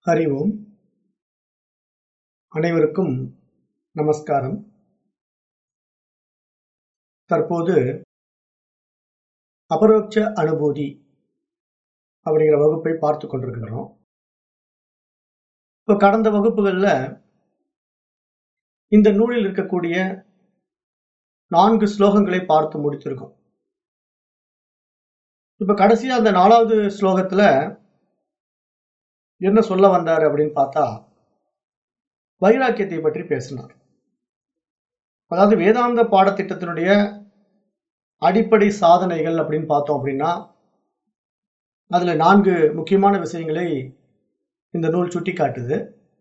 ஹரி ஓம் அனைவருக்கும் நமஸ்காரம் தற்போது அபரோட்ச அனுபூதி அப்படிங்கிற வகுப்பை பார்த்து கொண்டிருக்கின்றோம் இப்போ கடந்த வகுப்புகளில் இந்த நூலில் இருக்கக்கூடிய நான்கு ஸ்லோகங்களை பார்த்து முடித்திருக்கோம் இப்ப கடைசியா அந்த நாலாவது ஸ்லோகத்துல என்ன சொல்ல வந்தார் அப்படின்னு பார்த்தா வைராக்கியத்தை பற்றி பேசினார் அதாவது வேதாந்த பாடத்திட்டத்தினுடைய அடிப்படை சாதனைகள் அப்படின்னு பார்த்தோம் அப்படின்னா அதுல நான்கு முக்கியமான விஷயங்களை இந்த நூல் சுட்டி காட்டுது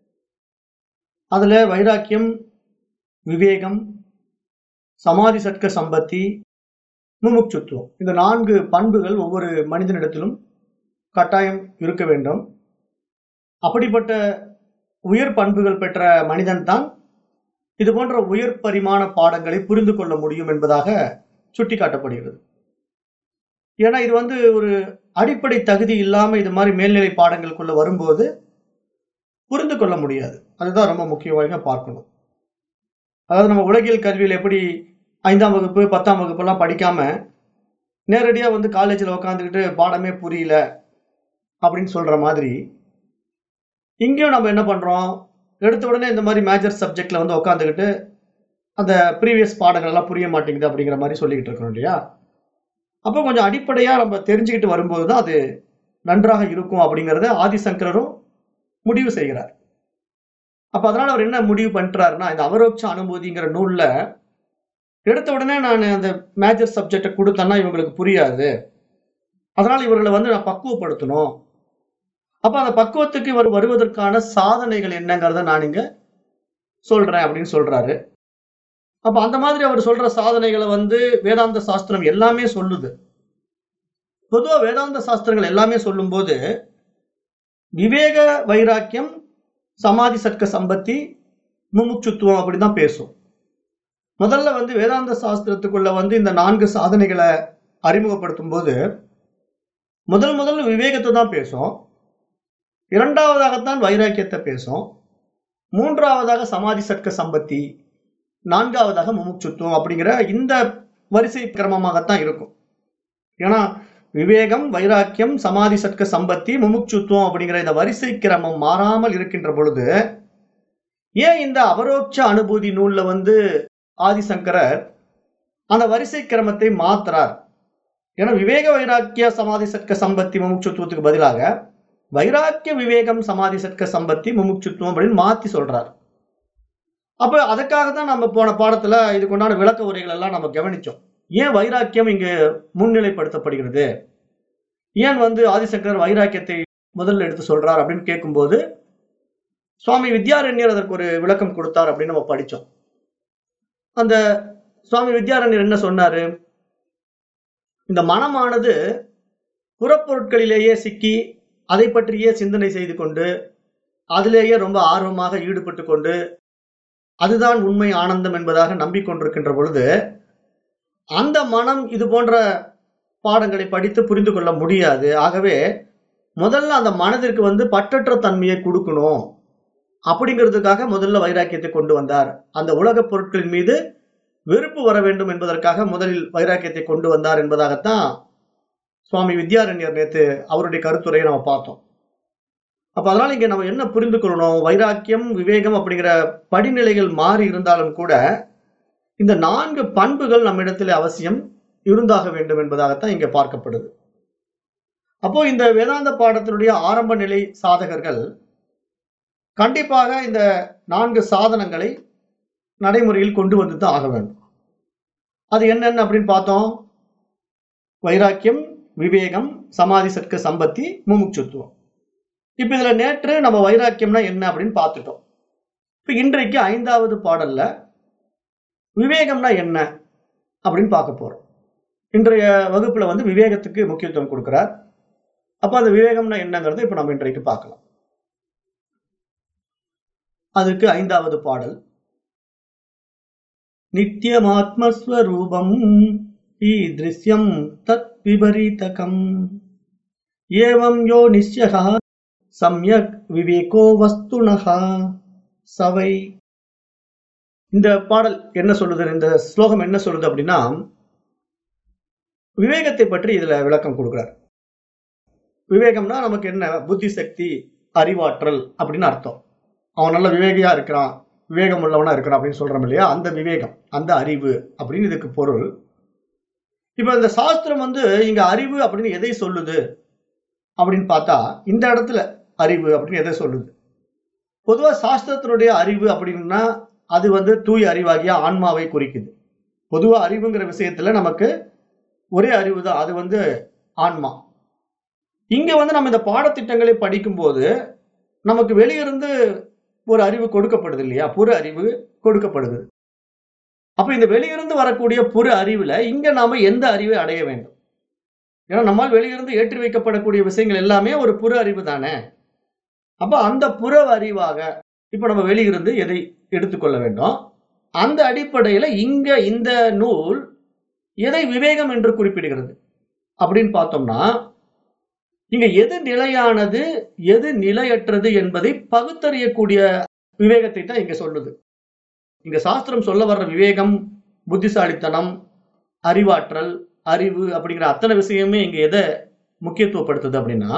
அதுல வைராக்கியம் விவேகம் சமாதி சட்க சம்பத்தி முமுட்சுத்துவம் இந்த நான்கு பண்புகள் ஒவ்வொரு மனிதனிடத்திலும் கட்டாயம் இருக்க வேண்டும் அப்படிப்பட்ட உயர் பண்புகள் பெற்ற மனிதன் தான் இது போன்ற உயர் பரிமாண பாடங்களை புரிந்து கொள்ள முடியும் என்பதாக சுட்டிக்காட்டப்படுகிறது ஏன்னா இது வந்து ஒரு அடிப்படை தகுதி இல்லாம இது மாதிரி மேல்நிலை பாடங்களுக்குள்ள வரும்போது புரிந்து கொள்ள முடியாது அதுதான் ரொம்ப முக்கியமாக பார்க்கணும் அதாவது நம்ம உலகியல் கல்வியில் எப்படி ஐந்தாம் வகுப்பு பத்தாம் வகுப்பெல்லாம் படிக்காம நேரடியா வந்து காலேஜில் உட்காந்துக்கிட்டு பாடமே புரியல அப்படின்னு சொல்ற மாதிரி இங்கேயும் நம்ம என்ன பண்றோம் எடுத்த உடனே இந்த மாதிரி மேஜர் சப்ஜெக்ட்ல வந்து உட்காந்துக்கிட்டு அந்த ப்ரீவியஸ் பாடங்கள் எல்லாம் புரிய மாட்டேங்குது அப்படிங்கிற மாதிரி சொல்லிக்கிட்டு இருக்கணும் இல்லையா அப்போ கொஞ்சம் அடிப்படையா நம்ம தெரிஞ்சுக்கிட்டு வரும்போது தான் அது நன்றாக இருக்கும் அப்படிங்கிறத ஆதிசங்கரரும் முடிவு செய்கிறார் அப்ப அதனால அவர் என்ன முடிவு பண்றாருன்னா இந்த அவரோட்ச அனுபூதிங்கிற நூல்ல எடுத்த உடனே நான் அந்த மேஜர் சப்ஜெக்டை கொடுத்தேன்னா இவங்களுக்கு புரியாது அதனால இவர்களை வந்து நான் பக்குவப்படுத்தணும் அப்ப அந்த பக்குவத்துக்கு இவர் வருவதற்கான சாதனைகள் என்னங்கிறத நான் இங்க சொல்றேன் அப்படின்னு சொல்றாரு அப்ப அந்த மாதிரி அவர் சொல்ற சாதனைகளை வந்து வேதாந்த சாஸ்திரம் எல்லாமே சொல்லுது பொதுவா வேதாந்த சாஸ்திரங்கள் எல்லாமே சொல்லும்போது விவேக வைராக்கியம் சமாதி சட்க சம்பத்தி முமுட்சுத்துவம் அப்படிதான் பேசும் முதல்ல வந்து வேதாந்த சாஸ்திரத்துக்குள்ள வந்து இந்த நான்கு சாதனைகளை அறிமுகப்படுத்தும் போது முதல் முதல்ல விவேகத்தை தான் பேசும் இரண்டாவதாகத்தான் வைராக்கியத்தை பேசும் மூன்றாவதாக சமாதி சட்க சம்பத்தி நான்காவதாக முமுட்சுத்துவம் அப்படிங்கிற இந்த வரிசை கிரமமாகத்தான் இருக்கும் ஏன்னா விவேகம் வைராக்கியம் சமாதி சட்க சம்பத்தி முமுட்சுத்துவம் அப்படிங்கிற இந்த வரிசை கிரமம் மாறாமல் இருக்கின்ற பொழுது ஏன் இந்த அவரோட்ச அனுபூதி நூல்ல வந்து ஆதிசங்கரர் அந்த வரிசை கிரமத்தை மாத்துறார் ஏன்னா விவேக வைராக்கிய சமாதி சட்க சம்பத்தி முமுட்சுத்துவத்துக்கு பதிலாக வைராக்கிய விவேகம் சமாதி சட்க சம்பத்தி முமுட்சுத்துவம் அப்படின்னு மாத்தி சொல்றார் அப்ப அதுக்காக தான் நம்ம போன பாடத்துல இதுக்கு உண்டான விளக்க உரைகள் எல்லாம் நம்ம கவனிச்சோம் ஏன் வைராக்கியம் இங்கு முன்னிலைப்படுத்தப்படுகிறது ஏன் வந்து ஆதிசங்கர் வைராக்கியத்தை முதல்ல எடுத்து சொல்றார் அப்படின்னு கேட்கும்போது சுவாமி வித்யாரண்யர் அதற்கு ஒரு விளக்கம் கொடுத்தார் அப்படின்னு நம்ம படிச்சோம் அந்த சுவாமி வித்யாரண்யர் என்ன சொன்னாரு இந்த மனமானது புறப்பொருட்களிலேயே சிக்கி அதை பற்றியே சிந்தனை செய்து கொண்டு அதிலேயே ரொம்ப ஆர்வமாக ஈடுபட்டு கொண்டு அதுதான் உண்மை ஆனந்தம் என்பதாக நம்பிக்கொண்டிருக்கின்ற பொழுது அந்த மனம் இது போன்ற பாடங்களை படித்து புரிந்து கொள்ள முடியாது ஆகவே முதல்ல அந்த மனதிற்கு வந்து பற்றற்ற தன்மையை கொடுக்கணும் அப்படிங்கிறதுக்காக முதல்ல வைராக்கியத்தை கொண்டு வந்தார் அந்த உலக பொருட்களின் மீது வெறுப்பு வர வேண்டும் என்பதற்காக முதலில் வைராக்கியத்தை கொண்டு வந்தார் என்பதாகத்தான் சுவாமி வித்யாரண்யர் நேத்து அவருடைய கருத்துரையை நம்ம பார்த்தோம் அப்ப அதனால இங்க நம்ம என்ன புரிந்து கொள்ளணும் வைராக்கியம் விவேகம் அப்படிங்கிற படிநிலைகள் மாறி இருந்தாலும் கூட இந்த நான்கு பண்புகள் நம்ம இடத்துல அவசியம் இருந்தாக வேண்டும் என்பதாகத்தான் இங்க பார்க்கப்படுது அப்போ இந்த வேதாந்த பாடத்தினுடைய ஆரம்ப நிலை சாதகர்கள் கண்டிப்பாக இந்த நான்கு சாதனங்களை நடைமுறையில் கொண்டு வந்து தான் ஆக வேண்டும் அது என்னென்ன அப்படின்னு பார்த்தோம் வைராக்கியம் விவேகம் சமாதி சட்க சம்பத்தி முமுட்சுத்துவம் இப்ப இதுல நேற்று நம்ம வைராக்கியம்னா என்ன அப்படின்னு பார்த்துட்டோம் இப்ப இன்றைக்கு ஐந்தாவது பாடல்ல விவேகம்னா என்ன அப்படின்னு பார்க்க போறோம் இன்றைய வகுப்புல வந்து விவேகத்துக்கு முக்கியத்துவம் கொடுக்கிறார் அப்ப அந்த விவேகம்னா என்னங்கிறத இப்ப நம்ம இன்றைக்கு பார்க்கலாம் அதுக்கு ஐந்தாவது பாடல் நித்தியமாத்மஸ்வரூபம் ஈதிருஷ்யம் தத் விபரீதகம் ஏவம் யோ நிச்சயः சம்யக் விவேகோ வஸ்துனஹா சவை இந்த பாடல் என்ன சொல்லுது இந்த ஸ்லோகம் என்ன சொல்லுது அப்படின்னா விவேகத்தை பற்றி இதுல விளக்கம் கொடுக்கிறார் விவேகம்னா நமக்கு என்ன புத்தி சக்தி அறிவாற்றல் அப்படின்னு அர்த்தம் அவன் நல்ல விவேகியா இருக்கிறான் விவேகம் உள்ளவனா இருக்கிறான் அப்படின்னு சொல்றோம் இல்லையா அந்த விவேகம் அந்த அறிவு அப்படின்னு இதுக்கு பொருள் இப்ப இந்த சாஸ்திரம் வந்து இங்க அறிவு அப்படின்னு எதை சொல்லுது அப்படின்னு பார்த்தா இந்த இடத்துல அறிவு அப்படின்னு எதை சொல்லுது பொதுவா சாஸ்திரத்தினுடைய அறிவு அப்படின்னா அது வந்து தூய அறிவாகிய ஆன்மாவை குறிக்குது பொதுவா அறிவுங்கிற விஷயத்துல நமக்கு ஒரே அறிவு தான் அது வந்து ஆன்மா இங்க வந்து நம்ம இந்த பாடத்திட்டங்களை படிக்கும்போது நமக்கு வெளியிருந்து ஒரு அறிவு கொடுக்கப்படுது இல்லையா புற அறிவு கொடுக்கப்படுது அப்ப இந்த வெளியிருந்து வரக்கூடிய புற அறிவுல இங்க நாம எந்த அறிவை அடைய வேண்டும் ஏன்னா நம்மால் வெளியிருந்து ஏற்றி வைக்கப்படக்கூடிய விஷயங்கள் எல்லாமே ஒரு புற அறிவு தானே அப்ப அந்த புற அறிவாக இப்ப நம்ம வெளியிருந்து எதை எடுத்துக்கொள்ள வேண்டும் அந்த அடிப்படையில இங்க இந்த நூல் எதை விவேகம் என்று குறிப்பிடுகிறது அப்படின்னு பார்த்தோம்னா இங்க எது நிலையானது எது நிலையற்றது என்பதை பகுத்தறியக்கூடிய விவேகத்தை தான் இங்க சொல்லுது இங்க சாஸ்திரம் சொல்ல வர்ற விவேகம் புத்திசாலித்தனம் அறிவாற்றல் அறிவு அப்படிங்கிற அத்தனை விஷயமே இங்க எதை முக்கியத்துவப்படுத்துது அப்படின்னா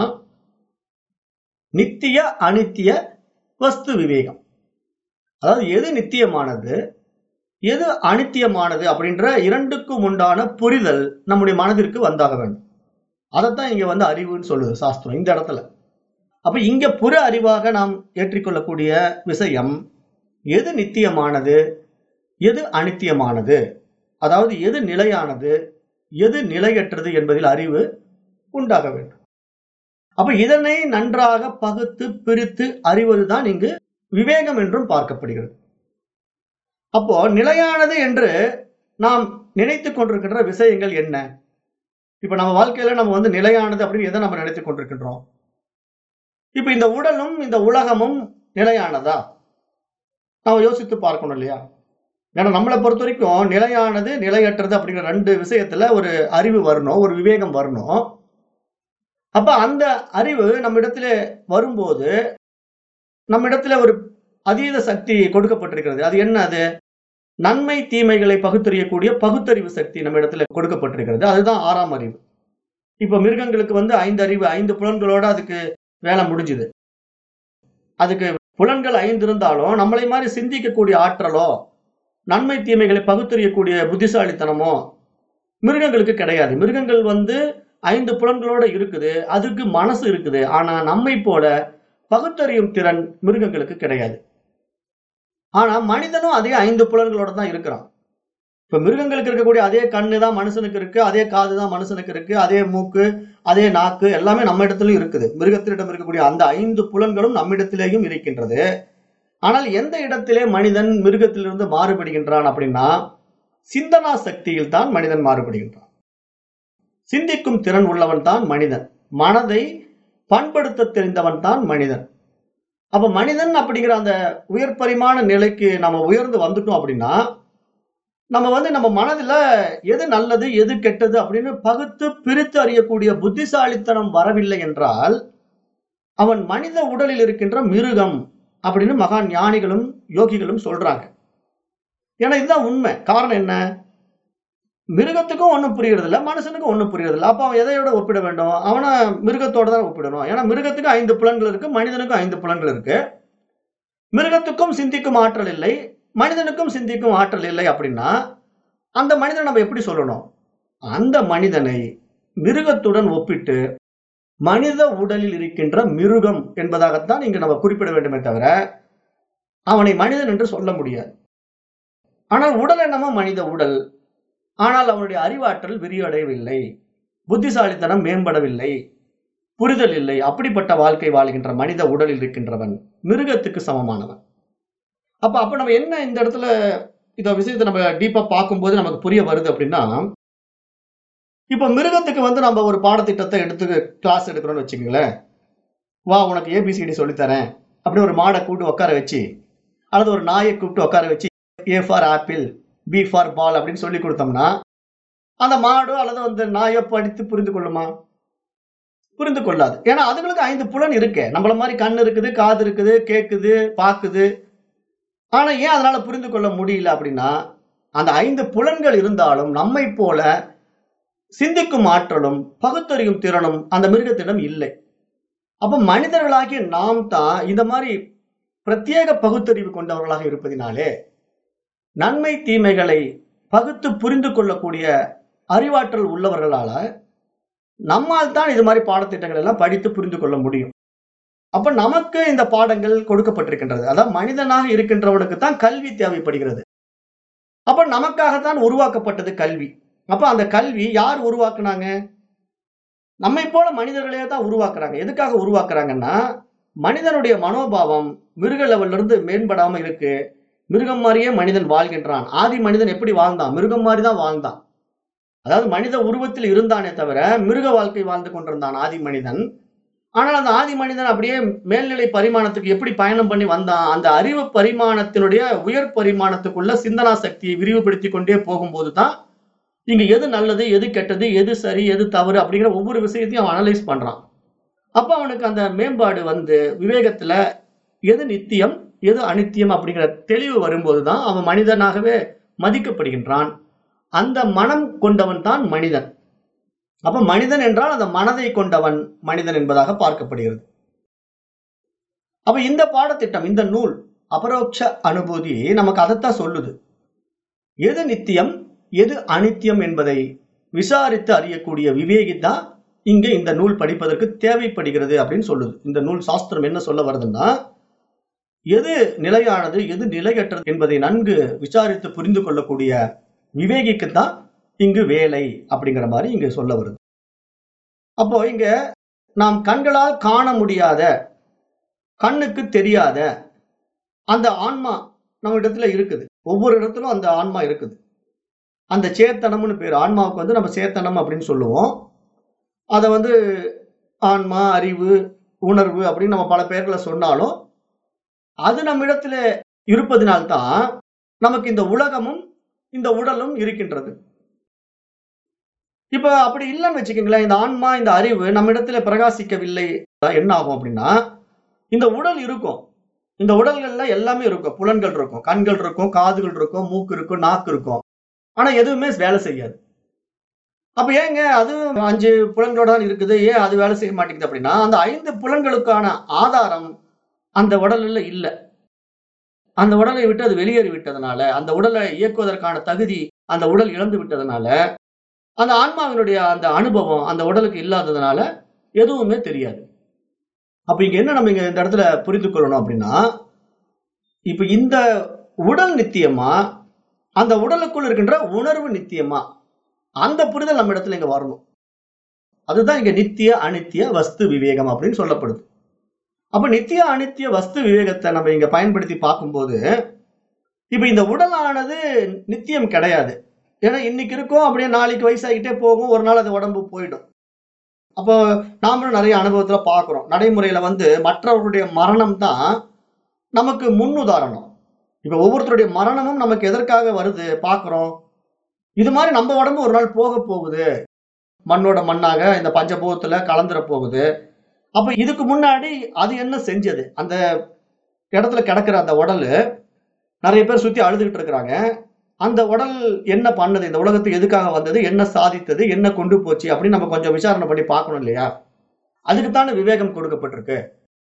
நித்திய அனித்திய வஸ்து விவேகம் அதாவது எது நித்தியமானது எது அனித்தியமானது அப்படின்ற இரண்டுக்கும் உண்டான புரிதல் நம்முடைய மனதிற்கு வந்தாக வேண்டும் அதைத்தான் இங்க வந்து அறிவுன்னு சொல்லுது சாஸ்திரம் இந்த இடத்துல அப்ப இங்க புற அறிவாக நாம் ஏற்றிக்கொள்ளக்கூடிய விஷயம் எது நித்தியமானது எது அனித்தியமானது அதாவது எது நிலையானது எது நிலையற்றது என்பதில் அறிவு உண்டாக வேண்டும் அப்ப இதனை நன்றாக பகுத்து பிரித்து அறிவதுதான் இங்கு விவேகம் என்றும் பார்க்கப்படுகிறது அப்போ நிலையானது என்று நாம் நினைத்து கொண்டிருக்கின்ற விஷயங்கள் என்ன இப்ப நம்ம வாழ்க்கையில நம்ம வந்து நிலையானது அப்படின்னு எதை நம்ம நினைத்துக் கொண்டிருக்கின்றோம் இப்ப இந்த உடலும் இந்த உலகமும் நிலையானதா நம்ம யோசித்து பார்க்கணும் இல்லையா ஏன்னா நம்மளை பொறுத்த வரைக்கும் நிலையானது நிலையற்றது அப்படிங்கிற ரெண்டு விஷயத்துல ஒரு அறிவு வரணும் ஒரு விவேகம் வரணும் அப்ப அந்த அறிவு நம்ம இடத்துல வரும்போது நம்ம இடத்துல ஒரு அதீத சக்தி கொடுக்கப்பட்டிருக்கிறது அது என்ன அது நன்மை தீமைகளை பகுத்தறியக்கூடிய பகுத்தறிவு சக்தி நம்ம இடத்துல கொடுக்கப்பட்டிருக்கிறது அதுதான் ஆறாம் அறிவு இப்ப மிருகங்களுக்கு வந்து ஐந்து அறிவு ஐந்து புலன்களோட அதுக்கு வேலை முடிஞ்சுது அதுக்கு புலன்கள் ஐந்து இருந்தாலும் நம்மளை மாதிரி சிந்திக்கக்கூடிய ஆற்றலோ நன்மை தீமைகளை பகுத்தறியக்கூடிய புத்திசாலித்தனமோ மிருகங்களுக்கு கிடையாது மிருகங்கள் வந்து ஐந்து புலன்களோட இருக்குது அதுக்கு மனசு இருக்குது ஆனா நம்மை போல பகுத்தறியும் திறன் மிருகங்களுக்கு கிடையாது ஆனா மனிதனும் அதே ஐந்து புலன்களோட தான் இருக்கிறான் இப்ப மிருகங்களுக்கு இருக்கக்கூடிய அதே கண்ணு தான் மனுஷனுக்கு இருக்கு அதே காது தான் மனுஷனுக்கு இருக்கு அதே மூக்கு அதே நாக்கு எல்லாமே நம்ம இடத்துலயும் இருக்குது மிருகத்தினிடம் இருக்கக்கூடிய அந்த ஐந்து புலன்களும் நம்மிடத்திலேயும் இருக்கின்றது ஆனால் எந்த இடத்திலே மனிதன் மிருகத்திலிருந்து மாறுபடுகின்றான் அப்படின்னா சிந்தனா சக்தியில் தான் மனிதன் மாறுபடுகின்றான் சிந்திக்கும் திறன் உள்ளவன் தான் மனிதன் மனதை பண்படுத்த தெரிந்தவன் தான் மனிதன் அப்ப மனிதன் அப்படிங்கிற அந்த உயர் பரிமாண நிலைக்கு நம்ம உயர்ந்து வந்துட்டோம் அப்படின்னா நம்ம வந்து நம்ம மனதுல எது நல்லது எது கெட்டது அப்படின்னு பகுத்து பிரித்து அறியக்கூடிய புத்திசாலித்தனம் வரவில்லை என்றால் அவன் மனித உடலில் இருக்கின்ற மிருகம் அப்படின்னு மகா ஞானிகளும் யோகிகளும் சொல்றாங்க ஏன்னா இதுதான் உண்மை காரணம் என்ன மிருகத்துக்கும் ஒன்றும் புரியறது இல்லை மனுஷனுக்கும் ஒன்றும் புரியறது இல்லை அப்போ அவன் எதையோட ஒப்பிட வேண்டும் அவனை மிருகத்தோட தான் ஒப்பிடணும் ஏன்னா மிருகத்துக்கு ஐந்து புலன்கள் இருக்கு மனிதனுக்கும் ஐந்து புலன்கள் இருக்கு மிருகத்துக்கும் சிந்திக்கும் ஆற்றல் இல்லை மனிதனுக்கும் சிந்திக்கும் ஆற்றல் இல்லை அப்படின்னா அந்த மனிதனை நம்ம எப்படி சொல்லணும் அந்த மனிதனை மிருகத்துடன் ஒப்பிட்டு மனித உடலில் இருக்கின்ற மிருகம் என்பதாகத்தான் இங்கு நம்ம குறிப்பிட வேண்டுமே தவிர அவனை மனிதன் என்று சொல்ல முடியாது ஆனால் உடல் என்னமோ மனித உடல் ஆனால் அவனுடைய அறிவாற்றல் விரிவடையவில்லை புத்திசாலித்தனம் மேம்படவில்லை புரிதல் இல்லை அப்படிப்பட்ட வாழ்க்கை வாழ்கின்ற மனித உடலில் இருக்கின்றவன் மிருகத்துக்கு சமமானவன் அப்ப அப்ப நம்ம என்ன இந்த இடத்துல இந்த விஷயத்தை நம்ம டீப்பா பார்க்கும்போது நமக்கு புரிய வருது அப்படின்னா இப்ப மிருகத்துக்கு வந்து நம்ம ஒரு பாடத்திட்டத்தை எடுத்து கிளாஸ் எடுக்கிறோம்னு வச்சுக்கோங்களேன் வா உனக்கு ஏபிசிடி சொல்லித்தரேன் அப்படி ஒரு மாடை கூப்பிட்டு உட்கார வச்சு அல்லது ஒரு நாயை கூப்பிட்டு உட்கார வச்சு A for apple B for ball அப்படின்னு சொல்லி கொடுத்தோம்னா அந்த மாடோ அல்லது அந்த நாயோ படித்து புரிந்து கொள்ளுமா புரிந்து கொள்ளாது ஏன்னா அதுங்களுக்கு ஐந்து புலன் இருக்கே நம்மள மாதிரி கண் இருக்குது காது இருக்குது கேக்குது பாக்குது ஆனா ஏன் அதனால புரிந்து கொள்ள முடியல அப்படின்னா அந்த ஐந்து புலன்கள் இருந்தாலும் நம்மை போல சிந்திக்கும் ஆற்றலும் பகுத்தறியும் திறனும் அந்த மிருகத்திடம் இல்லை அப்ப மனிதர்களாகிய நாம் தான் இந்த மாதிரி பிரத்யேக பகுத்தறிவு கொண்டவர்களாக இருப்பதினாலே நன்மை தீமைகளை பகுத்து புரிந்து கொள்ளக்கூடிய அறிவாற்றல் உள்ளவர்களால நம்மால் தான் இது மாதிரி பாடத்திட்டங்கள் எல்லாம் படித்து புரிந்து கொள்ள முடியும் அப்ப நமக்கு இந்த பாடங்கள் கொடுக்கப்பட்டிருக்கின்றது அதாவது மனிதனாக இருக்கின்றவனுக்கு தான் கல்வி தேவைப்படுகிறது அப்ப நமக்காகத்தான் உருவாக்கப்பட்டது கல்வி அப்ப அந்த கல்வி யார் உருவாக்குனாங்க நம்மை போல மனிதர்களே தான் உருவாக்குறாங்க எதுக்காக உருவாக்குறாங்கன்னா மனிதனுடைய மனோபாவம் மிருக லெவல்ல இருந்து மேம்படாம இருக்கு மிருகம் மாதிரியே மனிதன் வாழ்கின்றான் ஆதி மனிதன் எப்படி வாழ்ந்தான் மிருகம் மாதிரி தான் வாழ்ந்தான் அதாவது மனித உருவத்தில் இருந்தானே தவிர மிருக வாழ்க்கை வாழ்ந்து கொண்டிருந்தான் ஆதி மனிதன் ஆனால் அந்த ஆதி மனிதன் அப்படியே மேல்நிலை பரிமாணத்துக்கு எப்படி பயணம் பண்ணி வந்தான் அந்த அறிவு பரிமாணத்தினுடைய உயர் பரிமாணத்துக்குள்ள சிந்தனா சக்தியை விரிவுபடுத்தி கொண்டே போகும்போது தான் இங்க எது நல்லது எது கெட்டது எது சரி எது தவறு அப்படிங்கிற ஒவ்வொரு விஷயத்தையும் அவன் அனலைஸ் பண்றான் அப்ப அவனுக்கு அந்த மேம்பாடு வந்து விவேகத்துல எது நித்தியம் எது அனித்தியம் அப்படிங்கிற தெளிவு வரும்போது தான் அவன் மனிதனாகவே மதிக்கப்படுகின்றான் அந்த மனம் கொண்டவன் தான் மனிதன் அப்ப மனிதன் என்றால் அந்த மனதை கொண்டவன் மனிதன் என்பதாக பார்க்கப்படுகிறது அப்ப இந்த பாடத்திட்டம் இந்த நூல் அபரோக்ஷ அனுபூதி நமக்கு அதைத்தான் சொல்லுது எது நித்தியம் எது அனித்தியம் என்பதை விசாரித்து அறியக்கூடிய விவேகி தான் இங்க இந்த நூல் படிப்பதற்கு தேவைப்படுகிறது அப்படின்னு சொல்லுது இந்த நூல் சாஸ்திரம் என்ன சொல்ல வருதுன்னா எது நிலையானது எது நிலையற்றது என்பதை நன்கு விசாரித்து புரிந்து கொள்ளக்கூடிய விவேகிக்கு தான் இங்கு வேலை அப்படிங்கிற மாதிரி இங்க சொல்ல வருது அப்போ இங்க நாம் கண்களால் காண முடியாத கண்ணுக்கு தெரியாத அந்த ஆன்மா நம்ம இடத்துல இருக்குது ஒவ்வொரு இடத்துலும் அந்த ஆன்மா இருக்குது அந்த சேத்தனம்னு பேர் ஆன்மாவுக்கு வந்து நம்ம சேத்தனம் அப்படின்னு சொல்லுவோம் அதை வந்து ஆன்மா அறிவு உணர்வு அப்படின்னு நம்ம பல பேர்களை சொன்னாலும் அது நம்ம இடத்துல இருப்பதினால்தான் நமக்கு இந்த உலகமும் இந்த உடலும் இருக்கின்றது இப்ப அப்படி இல்லைன்னு வச்சுக்கோங்களேன் இந்த ஆன்மா இந்த அறிவு நம்ம இடத்துல பிரகாசிக்கவில்லை என்ன ஆகும் அப்படின்னா இந்த உடல் இருக்கும் இந்த உடல்கள்ல எல்லாமே இருக்கும் புலன்கள் இருக்கும் கண்கள் இருக்கும் காதுகள் இருக்கும் மூக்கு இருக்கும் நாக்கு இருக்கும் ஆனா எதுவுமே வேலை செய்யாது அப்ப ஏங்க அது அஞ்சு புலன்களோட தான் இருக்குது ஏன் அது வேலை செய்ய மாட்டேங்குது அப்படின்னா அந்த ஐந்து புலன்களுக்கான ஆதாரம் அந்த உடல்ல இல்ல அந்த உடலை விட்டு அது வெளியேறி விட்டதுனால அந்த உடலை இயக்குவதற்கான தகுதி அந்த உடல் இழந்து விட்டதுனால அந்த ஆன்மாவினுடைய அந்த அனுபவம் அந்த உடலுக்கு இல்லாததுனால எதுவுமே தெரியாது அப்ப இங்க என்ன நம்ம இங்க இந்த இடத்துல புரிந்து கொள்ளணும் அப்படின்னா இப்ப இந்த உடல் நித்தியமா அந்த உடலுக்குள் இருக்கின்ற உணர்வு நித்தியமா அந்த புரிதல் நம்ம இடத்துல இங்க வரணும் அதுதான் இங்க நித்திய அனித்திய வஸ்து விவேகம் அப்படின்னு சொல்லப்படுது அப்ப நித்திய அனித்திய வஸ்து விவேகத்தை நம்ம இங்க பயன்படுத்தி பார்க்கும்போது இப்ப இந்த உடலானது நித்தியம் கிடையாது ஏன்னா இன்னைக்கு இருக்கும் அப்படியே நாளைக்கு வயசாகிட்டே போகும் ஒரு நாள் அது உடம்பு போயிடும் அப்போ நாமளும் நிறைய அனுபவத்துல பார்க்கிறோம் நடைமுறையில வந்து மற்றவர்களுடைய மரணம் தான் நமக்கு முன் உதாரணம் இப்ப ஒவ்வொருத்தருடைய மரணமும் நமக்கு எதற்காக வருது பார்க்கிறோம் இது மாதிரி நம்ம உடம்பு ஒரு நாள் போக போகுது மண்ணோட மண்ணாக இந்த பஞ்சபூதத்துல கலந்துர போகுது அப்ப இதுக்கு முன்னாடி அது என்ன செஞ்சது அந்த இடத்துல கிடக்கிற அந்த உடல் நிறைய பேர் சுத்தி அழுதுகிட்டு இருக்கிறாங்க அந்த உடல் என்ன பண்ணது இந்த உலகத்துக்கு எதுக்காக வந்தது என்ன சாதித்தது என்ன கொண்டு போச்சு அப்படின்னு நம்ம கொஞ்சம் விசாரணை பண்ணி பார்க்கணும் இல்லையா அதுக்குத்தானே விவேகம் கொடுக்கப்பட்டிருக்கு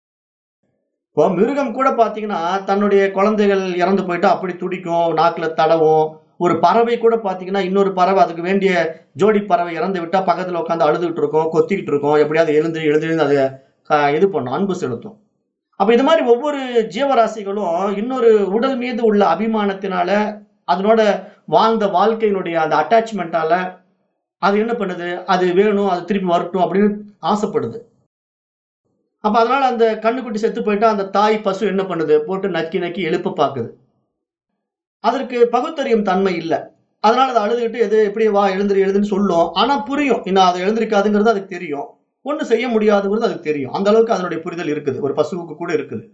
இப்போ மிருகம் கூட பாத்தீங்கன்னா தன்னுடைய குழந்தைகள் இறந்து போயிட்டா அப்படி துடிக்கும் நாக்குல தடவும் ஒரு பறவை கூட பாத்தீங்கன்னா இன்னொரு பறவை அதுக்கு வேண்டிய ஜோடி பறவை இறந்து விட்டா பக்கத்துல உட்காந்து அழுதுகிட்டு இருக்கும் கொத்திக்கிட்டு இருக்கும் எப்படியாவது எழுந்து எழுந்து அதை க- இது பண்ணும் அன்பு செலுத்தும் அப்ப இது மாதிரி ஒவ்வொரு ஜீவராசிகளும் இன்னொரு உடல் மீது உள்ள அபிமானத்தினால அதனோட வாழ்ந்த வாழ்க்கையினுடைய அந்த அட்டாச்மெண்டால அது என்ன பண்ணுது அது வேணும் அது திருப்பி வரட்டும் அப்படின்னு ஆசைப்படுது அப்ப அதனால அந்த கண்ணுக்குட்டி செத்து போயிட்டா அந்த தாய் பசு என்ன பண்ணுது போட்டு நக்கி நக்கி எழுப்ப பாக்குது அதற்கு பகுத்தறியும் தன்மை இல்லை அதனால அதை அழுதுகிட்டு எது எப்படி வா எழுந்துரு எழுதுன்னு சொல்லும் ஆனா புரியும் இன்னும் அதை எழுந்திருக்காதுங்கிறது அதுக்கு தெரியும் ஒண்ணு செய்ய முடியாதுங்கிறது அதுக்கு தெரியும் அந்த அளவுக்கு அதனுடைய புரிதல் இருக்குது ஒரு பசுவுக்கு கூட இருக்குது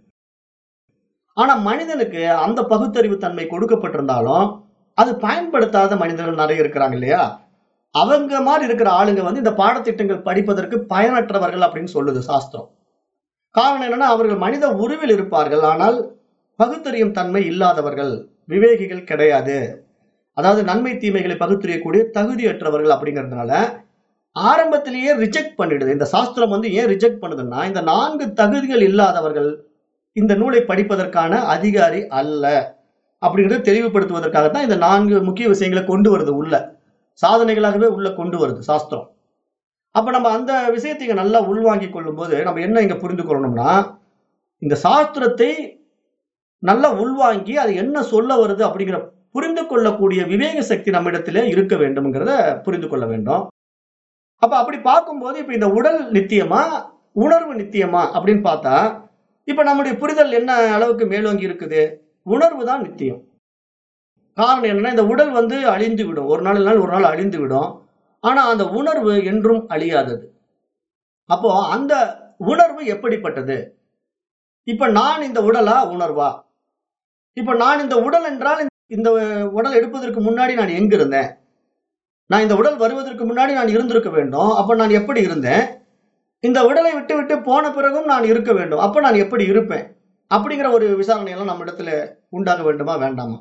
ஆனா மனிதனுக்கு அந்த பகுத்தறிவு தன்மை கொடுக்கப்பட்டிருந்தாலும் அது பயன்படுத்தாத மனிதர்கள் நிறைய இருக்கிறாங்க இல்லையா அவங்க மாதிரி இருக்கிற ஆளுங்க வந்து இந்த பாடத்திட்டங்கள் படிப்பதற்கு பயனற்றவர்கள் அப்படின்னு சொல்லுது சாஸ்திரம் காரணம் என்னன்னா அவர்கள் மனித உருவில் இருப்பார்கள் ஆனால் பகுத்தறியும் தன்மை இல்லாதவர்கள் விவேகிகள் கிடையாது அதாவது நன்மை தீமைகளை பகுத்தறியக்கூடிய தகுதியற்றவர்கள் அப்படிங்கிறதுனால ஆரம்பத்திலேயே ரிஜெக்ட் பண்ணிடுது இந்த சாஸ்திரம் வந்து ஏன் ரிஜெக்ட் பண்ணுதுன்னா இந்த நான்கு தகுதிகள் இல்லாதவர்கள் இந்த நூலை படிப்பதற்கான அதிகாரி அல்ல அப்படிங்கிறத தெளிவுபடுத்துவதற்காகத்தான் இந்த நான்கு முக்கிய விஷயங்களை கொண்டு வருது உள்ள சாதனைகளாகவே உள்ள கொண்டு வருது சாஸ்திரம் அப்ப நம்ம அந்த விஷயத்தை இங்க நல்லா உள்வாங்கி கொள்ளும் போது நம்ம என்ன இங்க புரிந்து கொள்ளணும்னா இந்த சாஸ்திரத்தை நல்லா உள்வாங்கி அது என்ன சொல்ல வருது அப்படிங்கிற புரிந்து கொள்ளக்கூடிய விவேக சக்தி நம்மிடத்திலே இருக்க வேண்டும்ங்கிறத புரிந்து கொள்ள வேண்டும் அப்ப அப்படி பார்க்கும்போது இப்ப இந்த உடல் நித்தியமா உணர்வு நித்தியமா அப்படின்னு பார்த்தா இப்ப நம்முடைய புரிதல் என்ன அளவுக்கு மேலோங்கி இருக்குது உணர்வு தான் நித்தியம் காரணம் என்னன்னா இந்த உடல் வந்து அழிந்து விடும் ஒரு நாள் நாள் ஒரு நாள் அழிந்து விடும் ஆனா அந்த உணர்வு என்றும் அழியாதது அப்போ அந்த உணர்வு எப்படிப்பட்டது இப்ப நான் இந்த உடலா உணர்வா இப்ப நான் இந்த உடல் என்றால் இந்த உடல் எடுப்பதற்கு முன்னாடி நான் எங்க இருந்தேன் நான் இந்த உடல் வருவதற்கு முன்னாடி நான் இருந்திருக்க வேண்டும் அப்ப நான் எப்படி இருந்தேன் இந்த உடலை விட்டு விட்டு போன பிறகும் நான் இருக்க வேண்டும் அப்ப நான் எப்படி இருப்பேன் அப்படிங்கிற ஒரு விசாரணை எல்லாம் நம்ம இடத்துல உண்டாக வேண்டுமா வேண்டாமா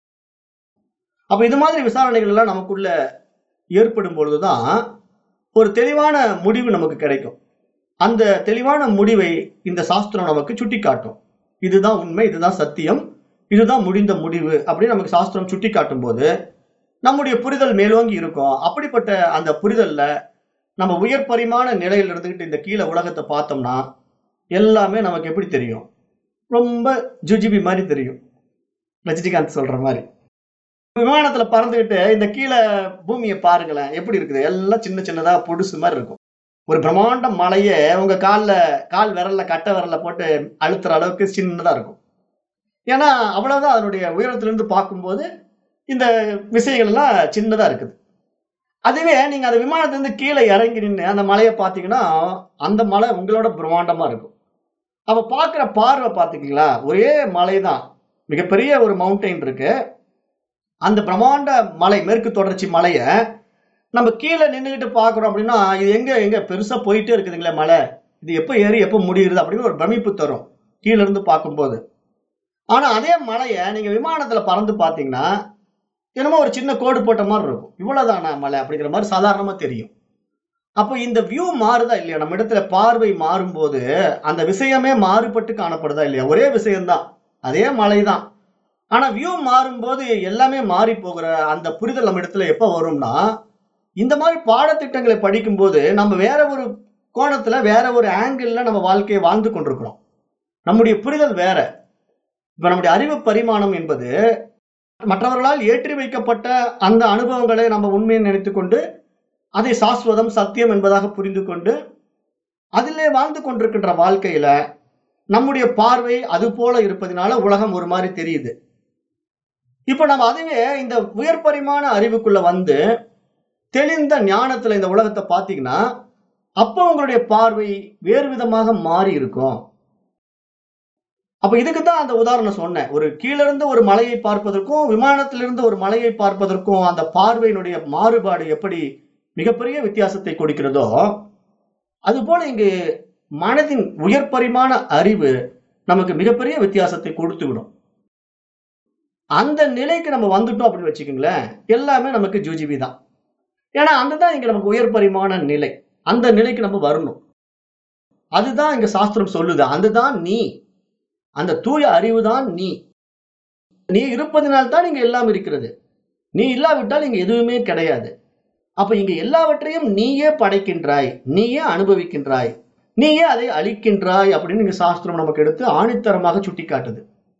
அப்ப இது மாதிரி விசாரணைகள் எல்லாம் நமக்குள்ள ஏற்படும் பொழுதுதான் ஒரு தெளிவான முடிவு நமக்கு கிடைக்கும் அந்த தெளிவான முடிவை இந்த சாஸ்திரம் நமக்கு சுட்டி காட்டும் இதுதான் உண்மை இதுதான் சத்தியம் இதுதான் முடிந்த முடிவு அப்படின்னு நமக்கு சாஸ்திரம் சுட்டி காட்டும் போது நம்முடைய புரிதல் மேலோங்கி இருக்கும் அப்படிப்பட்ட அந்த புரிதல்ல நம்ம உயர் பரிமாண நிலையில இருந்துகிட்டு இந்த கீழே உலகத்தை பார்த்தோம்னா எல்லாமே நமக்கு எப்படி தெரியும் ரொம்ப ஜுஜிபி மாதிரி தெரியும் ரஜினிகாந்த் சொல்ற மாதிரி விமானத்துல பறந்துகிட்டு இந்த கீழே பூமியை பாருங்களேன் எப்படி இருக்குது எல்லாம் சின்ன சின்னதா பொடுசு மாதிரி இருக்கும் ஒரு பிரம்மாண்ட மலையை உங்க கால்ல கால் விரல்ல கட்டை விரல்ல போட்டு அழுத்துற அளவுக்கு சின்னதா இருக்கும் ஏன்னா அவ்வளவுதான் அதனுடைய உயரத்துல இருந்து பார்க்கும்போது இந்த விஷயங்கள் எல்லாம் சின்னதா இருக்குது அதுவே நீங்க அந்த விமானத்துல இருந்து கீழே இறங்கி நின்று அந்த மலையை பார்த்தீங்கன்னா அந்த மலை உங்களோட பிரம்மாண்டமா இருக்கும் அப்ப பார்க்குற பார்வை பார்த்துக்கீங்களா ஒரே மலை தான் மிகப்பெரிய ஒரு மவுண்டெயின் இருக்கு அந்த பிரம்மாண்ட மலை மேற்கு தொடர்ச்சி மலையை நம்ம கீழே நின்றுக்கிட்டு பார்க்குறோம் அப்படின்னா இது எங்க எங்க பெருசா போயிட்டே இருக்குதுங்களே மலை இது எப்போ ஏறி எப்போ முடியுது அப்படின்னு ஒரு பிரமிப்பு தரும் கீழே இருந்து பார்க்கும்போது ஆனா அதே மலையை நீங்க விமானத்துல பறந்து பார்த்தீங்கன்னா என்னமோ ஒரு சின்ன கோடு போட்ட மாதிரி இருக்கும் இவ்வளவுதானா மலை அப்படிங்கிற மாதிரி சாதாரணமா தெரியும் அப்போ இந்த வியூ மாறுதா இல்லையா நம்ம இடத்துல பார்வை மாறும்போது அந்த விஷயமே மாறுபட்டு காணப்படுதா இல்லையா ஒரே விஷயம்தான் அதே மலை தான் ஆனா வியூ மாறும்போது எல்லாமே மாறி போகிற அந்த புரிதல் நம்ம இடத்துல எப்ப வரும்னா இந்த மாதிரி பாடத்திட்டங்களை படிக்கும்போது நம்ம வேற ஒரு கோணத்துல வேற ஒரு ஆங்கிள் நம்ம வாழ்க்கையை வாழ்ந்து கொண்டிருக்கிறோம் நம்முடைய புரிதல் வேற இப்ப நம்முடைய அறிவு பரிமாணம் என்பது மற்றவர்களால் ஏற்றி வைக்கப்பட்ட அந்த அனுபவங்களை நம்ம உண்மையை நினைத்துக் கொண்டு அதை சாஸ்வதம் சத்தியம் என்பதாக புரிந்து கொண்டு அதிலே வாழ்ந்து கொண்டிருக்கின்ற வாழ்க்கையில நம்முடைய பார்வை அது போல இருப்பதனால உலகம் ஒரு மாதிரி தெரியுது இப்ப நம்ம அதுவே இந்த உயர் பரிமாண அறிவுக்குள்ள வந்து தெளிந்த ஞானத்துல இந்த உலகத்தை பார்த்தீங்கன்னா அப்போ உங்களுடைய பார்வை வேறு விதமாக மாறி இருக்கும் அப்ப இதுக்கு தான் அந்த உதாரணம் சொன்னேன் ஒரு கீழிருந்து ஒரு மலையை பார்ப்பதற்கும் விமானத்திலிருந்து ஒரு மலையை பார்ப்பதற்கும் அந்த பார்வையினுடைய மாறுபாடு எப்படி மிகப்பெரிய வித்தியாசத்தை கொடுக்கிறதோ அதுபோல இங்கு மனதின் உயர் பரிமாண அறிவு நமக்கு மிகப்பெரிய வித்தியாசத்தை கொடுத்து விடும் அந்த நிலைக்கு நம்ம வந்துட்டோம் அப்படின்னு வச்சுக்கோங்களேன் எல்லாமே நமக்கு ஜூஜிபி தான் ஏன்னா அந்த தான் இங்க நமக்கு உயர் பரிமாண நிலை அந்த நிலைக்கு நம்ம வரணும் அதுதான் இங்க சாஸ்திரம் சொல்லுது அதுதான் நீ அந்த தூய அறிவு தான் நீ நீ இருப்பதனால் தான் இங்க எல்லாம் இருக்கிறது நீ இல்லாவிட்டால் இங்க எதுவுமே கிடையாது அப்ப இங்க எல்லாவற்றையும் நீயே படைக்கின்றாய் நீயே அனுபவிக்கின்றாய் நீயே அதை அழிக்கின்றாய் அப்படின்னு இங்க சாஸ்திரம் நமக்கு எடுத்து ஆணித்தரமாக சுட்டி காட்டுது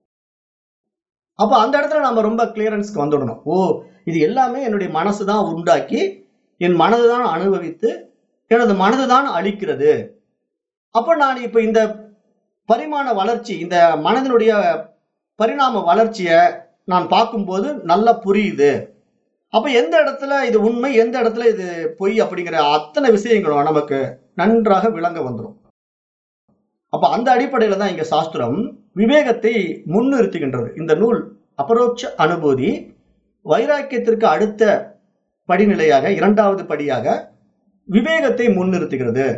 அப்ப அந்த இடத்துல நம்ம ரொம்ப கிளியரன்ஸ்க்கு வந்துடணும் ஓ இது எல்லாமே என்னுடைய மனசு தான் உண்டாக்கி என் மனது தான் அனுபவித்து எனது மனது தான் அழிக்கிறது அப்ப நான் இப்ப இந்த பரிமாண வளர்ச்சி இந்த மனதினுடைய பரிணாம வளர்ச்சியை நான் பார்க்கும்போது நல்லா புரியுது அப்ப எந்த இடத்துல இது உண்மை எந்த இடத்துல இது பொய் அப்படிங்கிற அத்தனை விஷயங்களும் நமக்கு நன்றாக விளங்க வந்துடும் அப்ப அந்த அடிப்படையில தான் இங்க சாஸ்திரம் விவேகத்தை முன்னிறுத்துகின்றது இந்த நூல் அபரோட்ச அனுபூதி வைராக்கியத்திற்கு அடுத்த படிநிலையாக இரண்டாவது படியாக விவேகத்தை முன்னிறுத்துகிறது